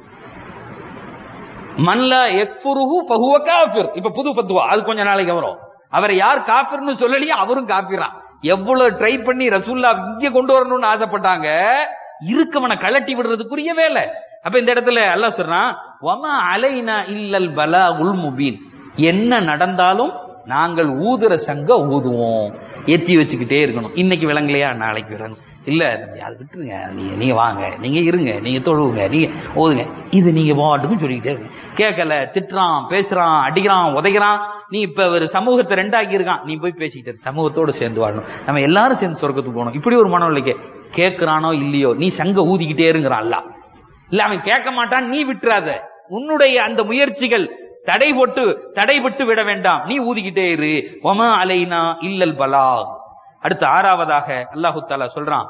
மன்ல எக்ஃபுருஹு ஃபஹுவ காஃபிர் இப்ப புது ஃபத்வா அது கொஞ்ச நாளைக்கு வரும் அவரை யார் காஃபிர்னு சொல்லலையோ அவரும் காஃபிரான் எவ்வளவு ட்ரை பண்ணி ரசூல்லா இங்க கொண்டு வரணும்னு ஆசைப்பட்டாங்க இருக்கவனை கலட்டி விடுறதுக்குரிய வேலை அப்ப இந்த இடத்துல அல்லாஹ் சொல்றான் வமா அலைனா இல்லல் பலாகுல் முபீன் என்ன நடந்தாலும் நாங்கள் ஊதுற சங்க ஊதுவோம் ஏத்தி வச்சுக்கிட்டே இருக்கணும் இன்னைக்கு விளங்கலையா நாளைக்கு விளங்கும் இல்ல தம்பி, அது விட்டுருங்க நீங்க நீங்க வாங்க நீங்க இருங்க நீங்க தொழுவுங்க நீங்க ஓதுங்க இது நீங்க பாட்டுக்கும் சொல்லிக்கிட்டே இருங்க கேட்கல திட்டுறான் பேசுறான் அடிக்கிறான் உதைக்கிறான் நீ இப்ப ஒரு சமூகத்தை ரெண்டாக்கி இருக்கான் நீ போய் பேசிக்கிட்டு இரு. சமூகத்தோட சேர்ந்து வாழணும் நம்ம எல்லாரும் சேர்ந்து சொர்க்கத்துக்கு போகணும் இப்படி ஒரு மனநிலைக்கு கேட்கிறானோ இல்லையோ நீ சங்க ஊதிக்கிட்டே இருங்கிறான் அல்ல இல்ல அவன் கேட்க மாட்டான் நீ விட்டுறாத உன்னுடைய அந்த முயற்சிகள் தடை போட்டு தடைபட்டு விட வேண்டாம் நீ ஊதிக்கிட்டே இரு ஒம அலைனா இல்லல் பலா அடுத்து ஆறாவதாக அல்லாஹு தாலா சொல்றான்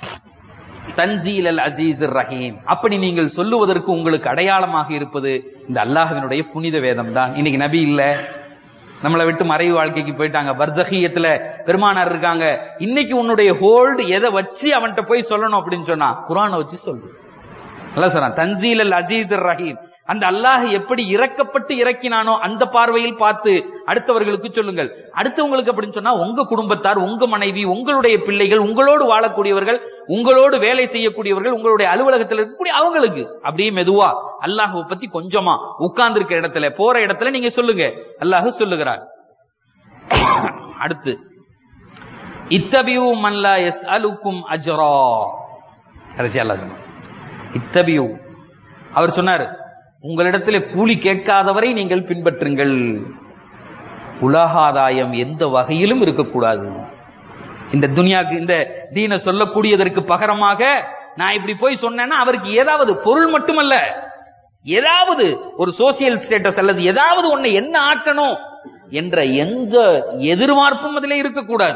தன்சீல் அல் அசீஸ் ரஹீம் அப்படி நீங்கள் சொல்லுவதற்கு உங்களுக்கு அடையாளமாக இருப்பது இந்த அல்லாஹ்வினுடைய புனித வேதம் தான் இன்னைக்கு நபி இல்ல நம்மளை விட்டு மறைவு வாழ்க்கைக்கு போயிட்டாங்க பர்சகியத்துல பெருமானார் இருக்காங்க இன்னைக்கு உன்னுடைய ஹோல்டு எதை வச்சு அவன்கிட்ட போய் சொல்லணும் அப்படின்னு சொன்னா குரானை வச்சு சொல்லு நல்லா சொல்றான் தன்சீல் அல் அஜீஸ் ரஹீம் அந்த அல்லாஹ் எப்படி இறக்கப்பட்டு இறக்கினானோ அந்த பார்வையில் பார்த்து அடுத்தவர்களுக்கு சொல்லுங்கள் அடுத்தவங்களுக்கு அப்படின்னு சொன்னா உங்க குடும்பத்தார் உங்க மனைவி உங்களுடைய பிள்ளைகள் உங்களோடு வாழக்கூடியவர்கள் உங்களோடு வேலை செய்யக்கூடியவர்கள் உங்களுடைய அலுவலகத்தில் இருக்கக்கூடிய அவங்களுக்கு அப்படியே மெதுவா அல்லாஹுவை பத்தி கொஞ்சமா உட்கார்ந்து இருக்க இடத்துல போற இடத்துல நீங்க சொல்லுங்க அல்லாஹ் சொல்லுகிறார் அடுத்து இத்தபியூ மல்லா எஸ் அலுக்கும் அஜரா கடைசி அல்லாஹ் சொன்னான். இத்தபியூ அவர் சொன்னார் உங்களிடத்தில் கூலி கேட்காதவரை நீங்கள் பின்பற்றுங்கள் உலகாதாயம் எந்த வகையிலும் இருக்கக்கூடாது இந்த துனியாக்கு இந்த தீனை சொல்லக்கூடியதற்கு பகரமாக நான் இப்படி போய் சொன்னேன்னா அவருக்கு ஏதாவது பொருள் மட்டுமல்ல ஏதாவது ஒரு சோசியல் ஸ்டேட்டஸ் அல்லது ஏதாவது ஒண்ணு என்ன ஆக்கணும் என்ற எந்த எதிர்பார்ப்பும் அதிலே இருக்கக்கூடாது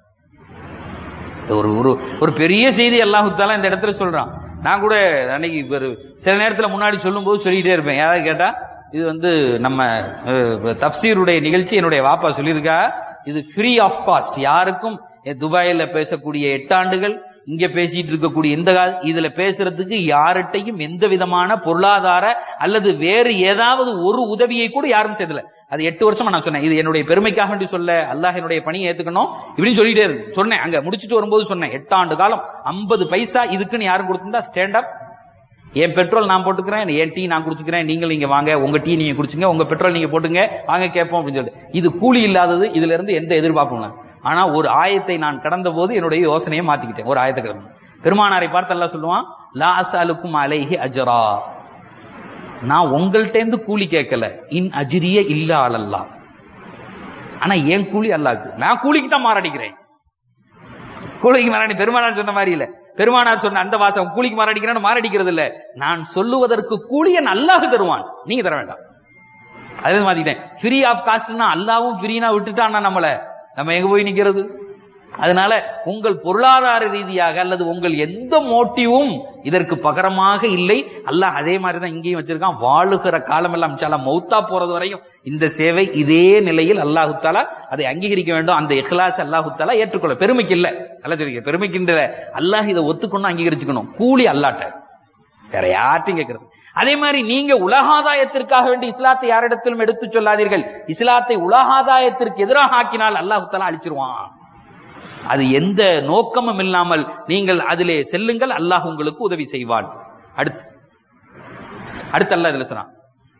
ஒரு ஒரு ஒரு பெரிய செய்தி அல்லாஹு தாலா இந்த இடத்துல சொல்றான் நான் கூட அன்னைக்கு ஒரு சில நேரத்துல முன்னாடி சொல்லும்போது சொல்லிட்டே இருப்பேன் யாராவது கேட்டா இது வந்து நம்ம அஹ், தப்சீருடைய நிகழ்ச்சி என்னுடைய வாப்பா சொல்லியிருக்கா இது ஃப்ரீ ஆஃப் காஸ்ட் யாருக்கும் எ- துபாயில பேசக்கூடிய எட்டாண்டுகள் இங்க பேசிட்டு இருக்கக்கூடிய இந்த கால இதுல பேசுறதுக்கு யார்கிட்டையும் எந்த விதமான பொருளாதார அல்லது வேறு ஏதாவது ஒரு உதவியை கூட யாரும் செய்யல அது எட்டு வருஷமா நான் சொன்னேன் இது என்னுடைய பெருமைக்காக வேண்டி சொல்ல அல்லாஹ் என்னுடைய பணியை ஏத்துக்கணும் இப்படின்னு சொல்லிட்டே இருக்கு சொன்னேன் அங்க முடிச்சிட்டு வரும்போது சொன்னேன் எட்டாண்டு காலம் ஐம்பது பைசா இதுக்குன்னு யாரும் கொடுத்திருந்தா ஸ்டாண்ட் அப் என் பெட்ரோல் நான் போட்டுக்கிறேன் என் டீ நான் குடிச்சுக்கிறேன் நீங்கள் நீங்க வாங்க உங்க டீ நீங்க குடிச்சுங்க உங்க பெட்ரோல் நீங்க போட்டுங்க வாங்க கேட்போம் அப்படின்னு சொல்லிட்டு இது கூலி இல்லாதது இதுல இருந்து எந்த எதிர்பார்ப்பும் இல்லை. ஆனா ஒரு ஆயத்தை நான் கடந்த போது என்னுடைய யோசனையை மாத்திக்கிட்டேன் ஒரு ஆயத்தை கடந்து பெருமானாரை பார்த்து எல்லாம் சொல்லுவான் லா அசாலுக்கும் அலைஹி அஜரா நான் உங்கள்ட்ட இருந்து கூலி கேட்கல இன் அஜிரிய இல்ல அலல்லா ஆனா என் கூலி அல்லாக்கு நான் கூலிக்கு தான் மாரடிக்கிறேன் கூலிக்கு மாறாடி பெருமானார் சொன்ன மாதிரி இல்ல பெருமானார் சொன்ன அந்த வாசம் கூலிக்கு மாரடிக்கிறான்னு மாரடிக்கிறது இல்ல நான் சொல்லுவதற்கு கூலிய அல்லாஹ் தருவான் நீங்க தர வேண்டாம் அது மாத்திட்டேன் ஃப்ரீ ஆஃப் காஸ்ட்னா அல்லாவும் ஃப்ரீனா விட்டுட்டான்னா நம்மள நம்ம எங்க போய் நிக்கிறது அதனால உங்கள் பொருளாதார ரீதியாக அல்லது உங்கள் எந்த மோட்டிவும் இதற்கு பகரமாக இல்லை அல்லாஹ் அதே மாதிரி தான் இங்கேயும் வச்சிருக்கான் வாழுகிற காலம் எல்லாம் இன்ஷால்லா மௌத்தா போறது வரையும் இந்த சேவை இதே நிலையில் அல்லாஹு தாலா அதை அங்கீகரிக்க வேண்டும் அந்த இஹ்லாஸ் அல்லாஹு தாலா ஏற்றுக்கொள்ள பெருமைக்கு இல்ல அல்ல தெரியுங்க பெருமைக்கின்ற அல்லாஹ் இதை ஒத்துக்கணும் அங்கீகரிச்சுக்கணும் கூலி அல்லாட்ட வேற யார்ட்டையும் கேட்கறது அதே மாதிரி நீங்க உலகாதாயத்திற்காக வேண்டி இஸ்லாத்தை யாரிடத்திலும் எடுத்து சொல்லாதீர்கள் இஸ்லாத்தை உலகாதாயத்திற்கு எதிராக ஆக்கினால் அல்லாஹு தாலா அழிச்சிருவான் அது எந்த நோக்கமும் இல்லாமல் நீங்கள் அதிலே செல்லுங்கள் அல்லாஹ் உங்களுக்கு உதவி செய்வான் அடுத்து அடுத்து அல்லாஹ் இதுல சொன்னான்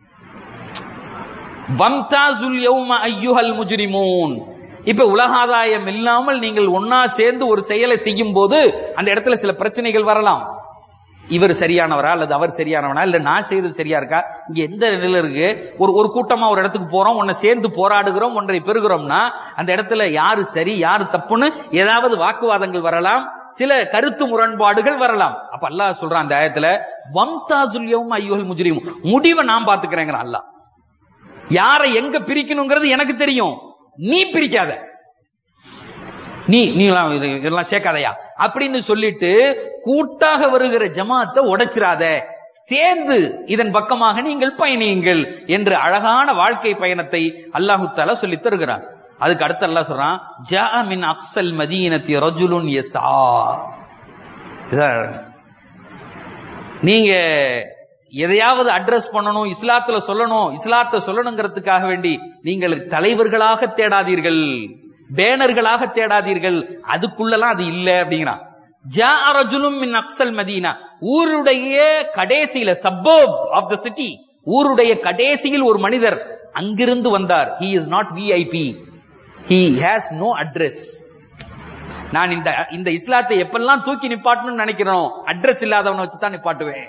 வம்தாசுல் யௌம ஐயுஹல் முஜ்ரிமூன் இப்ப உலகாதாயம் இல்லாமல் நீங்கள் ஒன்னா சேர்ந்து ஒரு செயலை செய்யும் போது அந்த இடத்துல சில பிரச்சனைகள் வரலாம் இவர் சரியானவரா அல்லது அவர் சரியானவனா இல்ல நான் செய்யறது சரியா இருக்கா இங்க எந்த நிலையில இருக்கு ஒரு ஒரு கூட்டமா ஒரு இடத்துக்கு போறோம் ஒன்னை சேர்ந்து போராடுகிறோம் ஒன்றை பெறுகிறோம்னா அந்த இடத்துல யாரு சரி யாரு தப்புன்னு ஏதாவது வாக்குவாதங்கள் வரலாம் சில கருத்து முரண்பாடுகள் வரலாம் அப்ப அல்லாஹ் சொல்றான் அந்த ஆயத்துல வம்தாசுல்யவும் ஐயோல் முஜ்ரியும் முடிவை நான் பாத்துக்கிறேங்கிற அல்லாஹ் யாரை எங்க பிரிக்கணுங்கிறது எனக்கு தெரியும் நீ பிரிக்காத நீ நீலாம் இது- இதெல்லாம் சேர்க்காதயா அப்படின்னு சொல்லிட்டு கூட்டாக வருகிற ஜமாத்தை உடைச்சிராத சேர்ந்து இதன் பக்கமாக நீங்கள் பயணியுங்கள் என்று அழகான வாழ்க்கை பயணத்தை அல்லாஹு தாலா சொல்லித் தருகிறார் அதுக்கு அடுத்து அல்லாஹ் சொல்றான் ஜா மின் அக்ஸல் மதீனத்தி ரஜுலுன் யஸா இதான் நீங்க எதையாவது அட்ரஸ் பண்ணணும் இஸ்லாத்துல சொல்லணும் இஸ்லாத்தை சொல்லணுங்கிறதுக்காக வேண்டி நீங்கள் தலைவர்களாக தேடாதீர்கள் பேனர்களாக தேடாதீர்கள் அதுக்குள்ளலாம் அது இல்ல அப்படிங்கிறான் ஜா ரஜுலும் மின் அக்ஸல் மதீனா ஊருடைய கடைசியில சப்போப் ஆஃப் த சிட்டி ஊருடைய கடைசியில் ஒரு மனிதர் அங்கிருந்து வந்தார் he is not VIP he has no address நான் இந்த இந்த இஸ்லாத்தை எப்பெல்லாம் தூக்கி நிப்பாட்டணும்னு நினைக்கிறோம் அட்ரஸ் இல்லாதவனை வச்சு தான் நிப்பாட்டுவேன்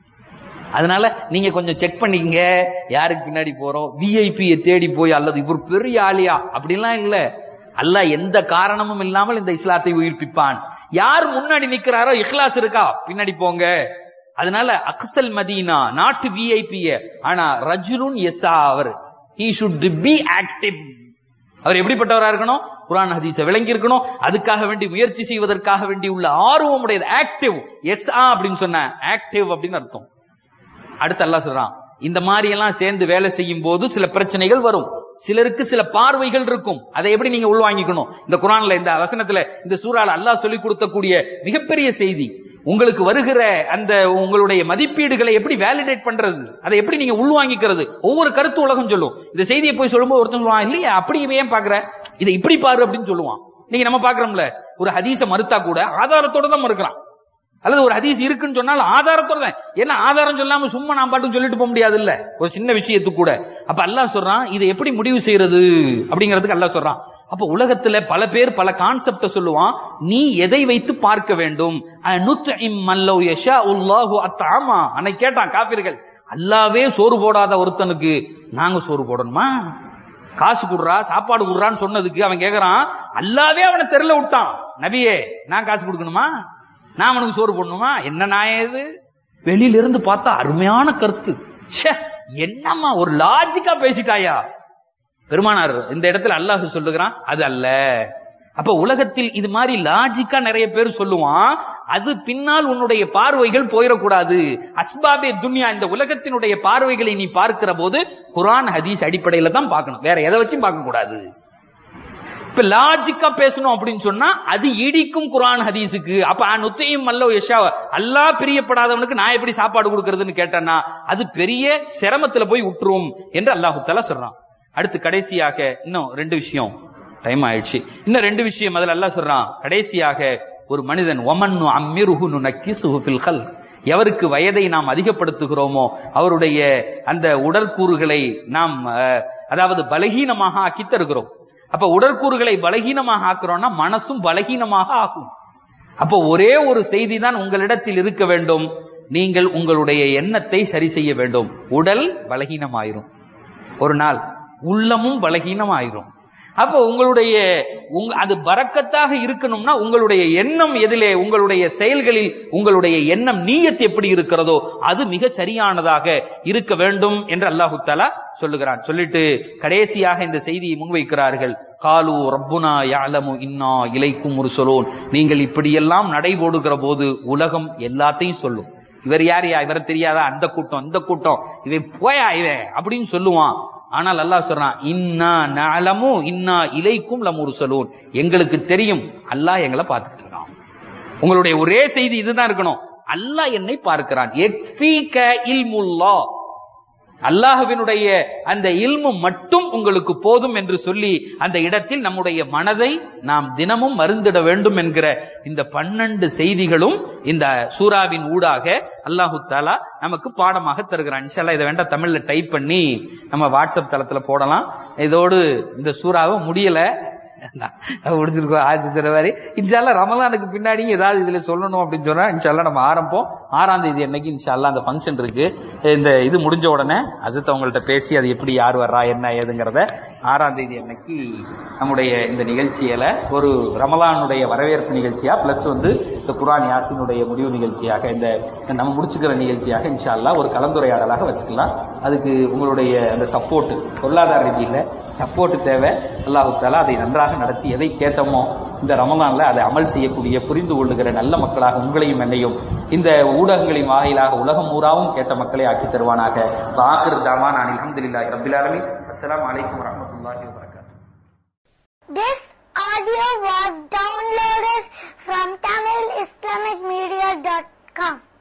அதனால நீங்க கொஞ்சம் செக் பண்ணிக்கங்க யாருக்கு பின்னாடி போறோம் விஐபியை தேடி போய் அல்லது இவர் பெரிய ஆளியா அப்படிலாம் இல்ல அல்லாஹ் எந்த காரணமும் இல்லாமல் இந்த இஸ்லாத்தை உயிர்ப்பிப்பான் யார் முன்னாடி நிக்கிறாரோ இஹ்லாஸ் இருக்கா பின்னாடி போங்க அதனால அக்சல் மதீனா நாட்டு விஐபிய ஆனா ரஜுலுன் எஸ்ஸா அவர் he should be active அவர் எப்படிப்பட்டவரா இருக்கணும் குரான் ஹதீஸை விளங்கி இருக்கணும் அதுக்காக வேண்டி முயற்சி செய்வதற்காக வேண்டி உள்ள ஆர்வம் உடையது ஆக்டிவ் எஸ் ஆ அப்படின்னு சொன்ன ஆக்டிவ் அப்படின்னு அர்த்தம் அடுத்து அல்லாஹ் சொல்றான் இந்த மாதிரி எல்லாம் சேர்ந்து வேலை செய்யும் போது சில பிரச்சனைகள் வரும் சிலருக்கு சில பார்வைகள் இருக்கும் அதை எப்படி நீங்க உள்வாங்கிக்கணும் இந்த குரான்ல இந்த வசனத்துல இந்த சூறால அல்லாஹ் சொல்லி கொடுத்தக்கூடிய மிகப்பெரிய செய்தி உங்களுக்கு வருகிற அந்த உங்களுடைய மதிப்பீடுகளை எப்படி வேலிடேட் பண்றது அதை எப்படி நீங்க உள்வாங்கிக்கிறது ஒவ்வொரு கருத்து உலகம் சொல்லும் இந்த செய்தியை போய் சொல்லும்போது ஒருத்தன் சொல்லுவான் இல்லையா அப்படி இவன் ஏன் பாக்குற இதை இப்படி பாரு அப்படின்னு சொல்லுவான் நீங்க நம்ம பாக்குறோம்ல ஒரு ஹதீஸை மறுத்தா கூட ஆதாரத்தோட தான் மறுக்கிறான் அல்லது ஒரு ஹதீஸ் இருக்குன்னு சொன்னால் ஆதாரத்தோட தான் ஏன்னா ஆதாரம் சொல்லாம சும்மா நான் பாட்டுக்கு சொல்லிட்டு போக முடியாது இல்ல ஒரு சின்ன விஷயத்துக்கு கூட அப்ப அல்லாஹ் சொல்றான் இதை எப்படி முடிவு செய்யறது அப்படிங்கிறதுக்கு அல்லாஹ் சொல்றான் அப்ப உலகத்துல பல பேர் பல கான்செப்ட சொல்லுவான் நீ எதை வைத்து பார்க்க வேண்டும் அனுத்இம் மல்லவ் யஷாஉல்லாஹு அத்ஆமா அன்னைக்கு கேட்டான் காபிர்கள் அல்லாவே சோறு போடாத ஒருத்தனுக்கு நாங்க சோறு போடணுமா காசு குடுறா சாப்பாடு குடுறான்னு சொன்னதுக்கு அவன் கேக்குறான் அல்லாவே அவனை தெருல விட்டான் நபியே நான் காசு கொடுக்கணுமா நான் அவனுக்கு சோறு போடணுமா என்ன நாயம் இது வெளியில இருந்து பார்த்தா அருமையான கருத்து ச்சே, என்னம்மா ஒரு லாஜிக்கா பேசிட்டாயா பெருமானார் இந்த இடத்துல அல்லாஹ் சொல்லுகிறான் அது அல்ல அப்ப உலகத்தில் இது மாதிரி லாஜிக்கா நிறைய பேர் சொல்லுவான் அது பின்னால் உன்னுடைய பார்வைகள் போயிடக்கூடாது அஸ்பாபே துன்யா இந்த உலகத்தினுடைய பார்வைகளை நீ பார்க்கிற போது குரான் ஹதீஸ் அடிப்படையில தான் பார்க்கணும் வேற எதை வச்சும் பார்க்க கூடாது இப்ப லாஜிக்கா பேசணும் அப்படின்னு சொன்னா அது இடிக்கும் குரான் ஹதீஸுக்கு அப்ப நுத்தையும் அல்ல யஷா அல்லாஹ் பிரியப்படாதவனுக்கு நான் எப்படி சாப்பாடு கொடுக்கறதுன்னு கேட்டேன்னா அது பெரிய சிரமத்துல போய் விட்டுரும் என்று அல்லாஹு தஆலா சொல்றான் அடுத்து கடைசியாக இன்னும் ரெண்டு விஷயம் டைம் ஆயிடுச்சு இன்னும் ரெண்டு விஷயம் முதல்ல அல்லாஹ் சொல்றான் கடைசியாக ஒரு மனிதன் ஒமன்னு அம்மிருஹு நுனக்கிசுஹு ஃபில் கல்க் எவருக்கு வயதை நாம் அதிகப்படுத்துகிறோமோ அவருடைய அந்த உடற்கூறுகளை நாம் அஹ், அதாவது பலகீனமாக ஆக்கி தருகிறோம் அப்ப உடற்கூறுகளை பலகீனமாக ஆக்குறோம்னா மனசும் பலகீனமாக ஆகும் அப்போ ஒரே ஒரு செய்தி தான் உங்களிடத்தில் இருக்க வேண்டும் நீங்கள் உங்களுடைய எண்ணத்தை சரி செய்ய வேண்டும் உடல் பலகீனமாயிரும் ஒரு நாள் உள்ளமும் பலகீனமாயிரும் அப்போ உங்களுடைய உங்க அது பறக்கத்தாக இருக்கணும்னா உங்களுடைய எண்ணம் எதிலே உங்களுடைய செயல்களில் உங்களுடைய எண்ணம் நீயத் எப்படி இருக்கிறதோ அது மிக சரியானதாக இருக்க வேண்டும் என்று அல்லாஹு தாலா சொல்லுகிறான் சொல்லிட்டு கடைசியாக இந்த செய்தியை முன்வைக்கிறார்கள் காலு ரப்புனா யாலமு இன்னா இலைக்கும் ஒரு சொலோன் நீங்கள் இப்படியெல்லாம் நடைபோடுகிற போது உலகம் எல்லாத்தையும் சொல்லும் இவர் யாரியா இவர் தெரியாதா அந்த கூட்டம் இந்த கூட்டம் இவன் போயா இவன் அப்படின்னு சொல்லுவான் ஆனால் அல்லாஹ் சொல்றான் இன்னா நலமு இன்னா இலைக்கும் லமுருசலூன் எங்களுக்கு தெரியும் அல்லாஹ் எங்களை பார்த்துட்டு இருக்கான் உங்களுடைய ஒரே செய்தி இதுதான் இருக்கணும் அல்லாஹ் என்னை பார்க்கிறான் எக்ஃபீக இல்முல்லா அல்லாஹ்வினுடைய அந்த இல்மு மட்டும் உங்களுக்கு போதும் என்று சொல்லி அந்த இடத்தில் நம்முடைய மனதை நாம் தினமும் மருந்திட வேண்டும் என்கிற இந்த பன்னெண்டு செய்திகளும் இந்த சூறாவின் ஊடாக அல்லாஹு தாலா நமக்கு பாடமாக தருகிறான் இன்ஷால்லா இதை வேண்டாம் தமிழ்ல டைப் பண்ணி நம்ம வாட்ஸ்அப் தளத்துல போடலாம் இதோடு இந்த சூறாவை முடியல முடிச்சிருக்கோம் ஆயிரத்தி சில மாதிரி இன்ஷால்லா ரமலானுக்கு பின்னாடி ஏதாவது இதுல சொல்லணும் அப்படின்னு சொன்னா இன்ஷால்லா நம்ம ஆரம்பம் ஆறாம் தேதி அன்னைக்கு இன்ஷால்லா அந்த ஃபங்க்ஷன் இருக்கு இந்த இது முடிஞ்ச உடனே அஜித் அவங்கள்ட்ட பேசி அது எப்படி யார் வர்றா என்ன ஏதுங்கிறத ஆறாம் தேதி அன்னைக்கு நம்முடைய இந்த நிகழ்ச்சியில ஒரு ரமலானுடைய வரவேற்பு நிகழ்ச்சியா பிளஸ் வந்து இந்த குரான் யாசினுடைய முடிவு நிகழ்ச்சியாக இந்த நம்ம முடிச்சுக்கிற நிகழ்ச்சியாக இன்ஷால்லா ஒரு கலந்துரையாடலாக வச்சுக்கலாம் அதுக்கு உங்களுடைய அந்த சப்போர்ட் பொருளாதார ரீதியில சப்போர்ட் தேவை அல்லாஹு தாலா அதை நன்றாக நடத்தி எதை கேட்டோமோ இந்த ரமலான்ல அதை அமல் செய்யக்கூடிய புரிந்து கொள்ளுகிற நல்ல மக்களாக உங்களையும் என்னையும் இந்த ஊடகங்களின் வாயிலாக உலகம் பூராவும் கேட்ட மக்களை ஆக்கி தருவானாக ஆசிர் தாமான் அனில் அஹமதுல்லாஹி ரபில் ஆலமீன் அஸ்ஸலாமு அலைக்கும் வரஹ்மத்துல்லாஹி வபரகாத்துஹு This audio was downloaded from TamilIslamicMedia.com.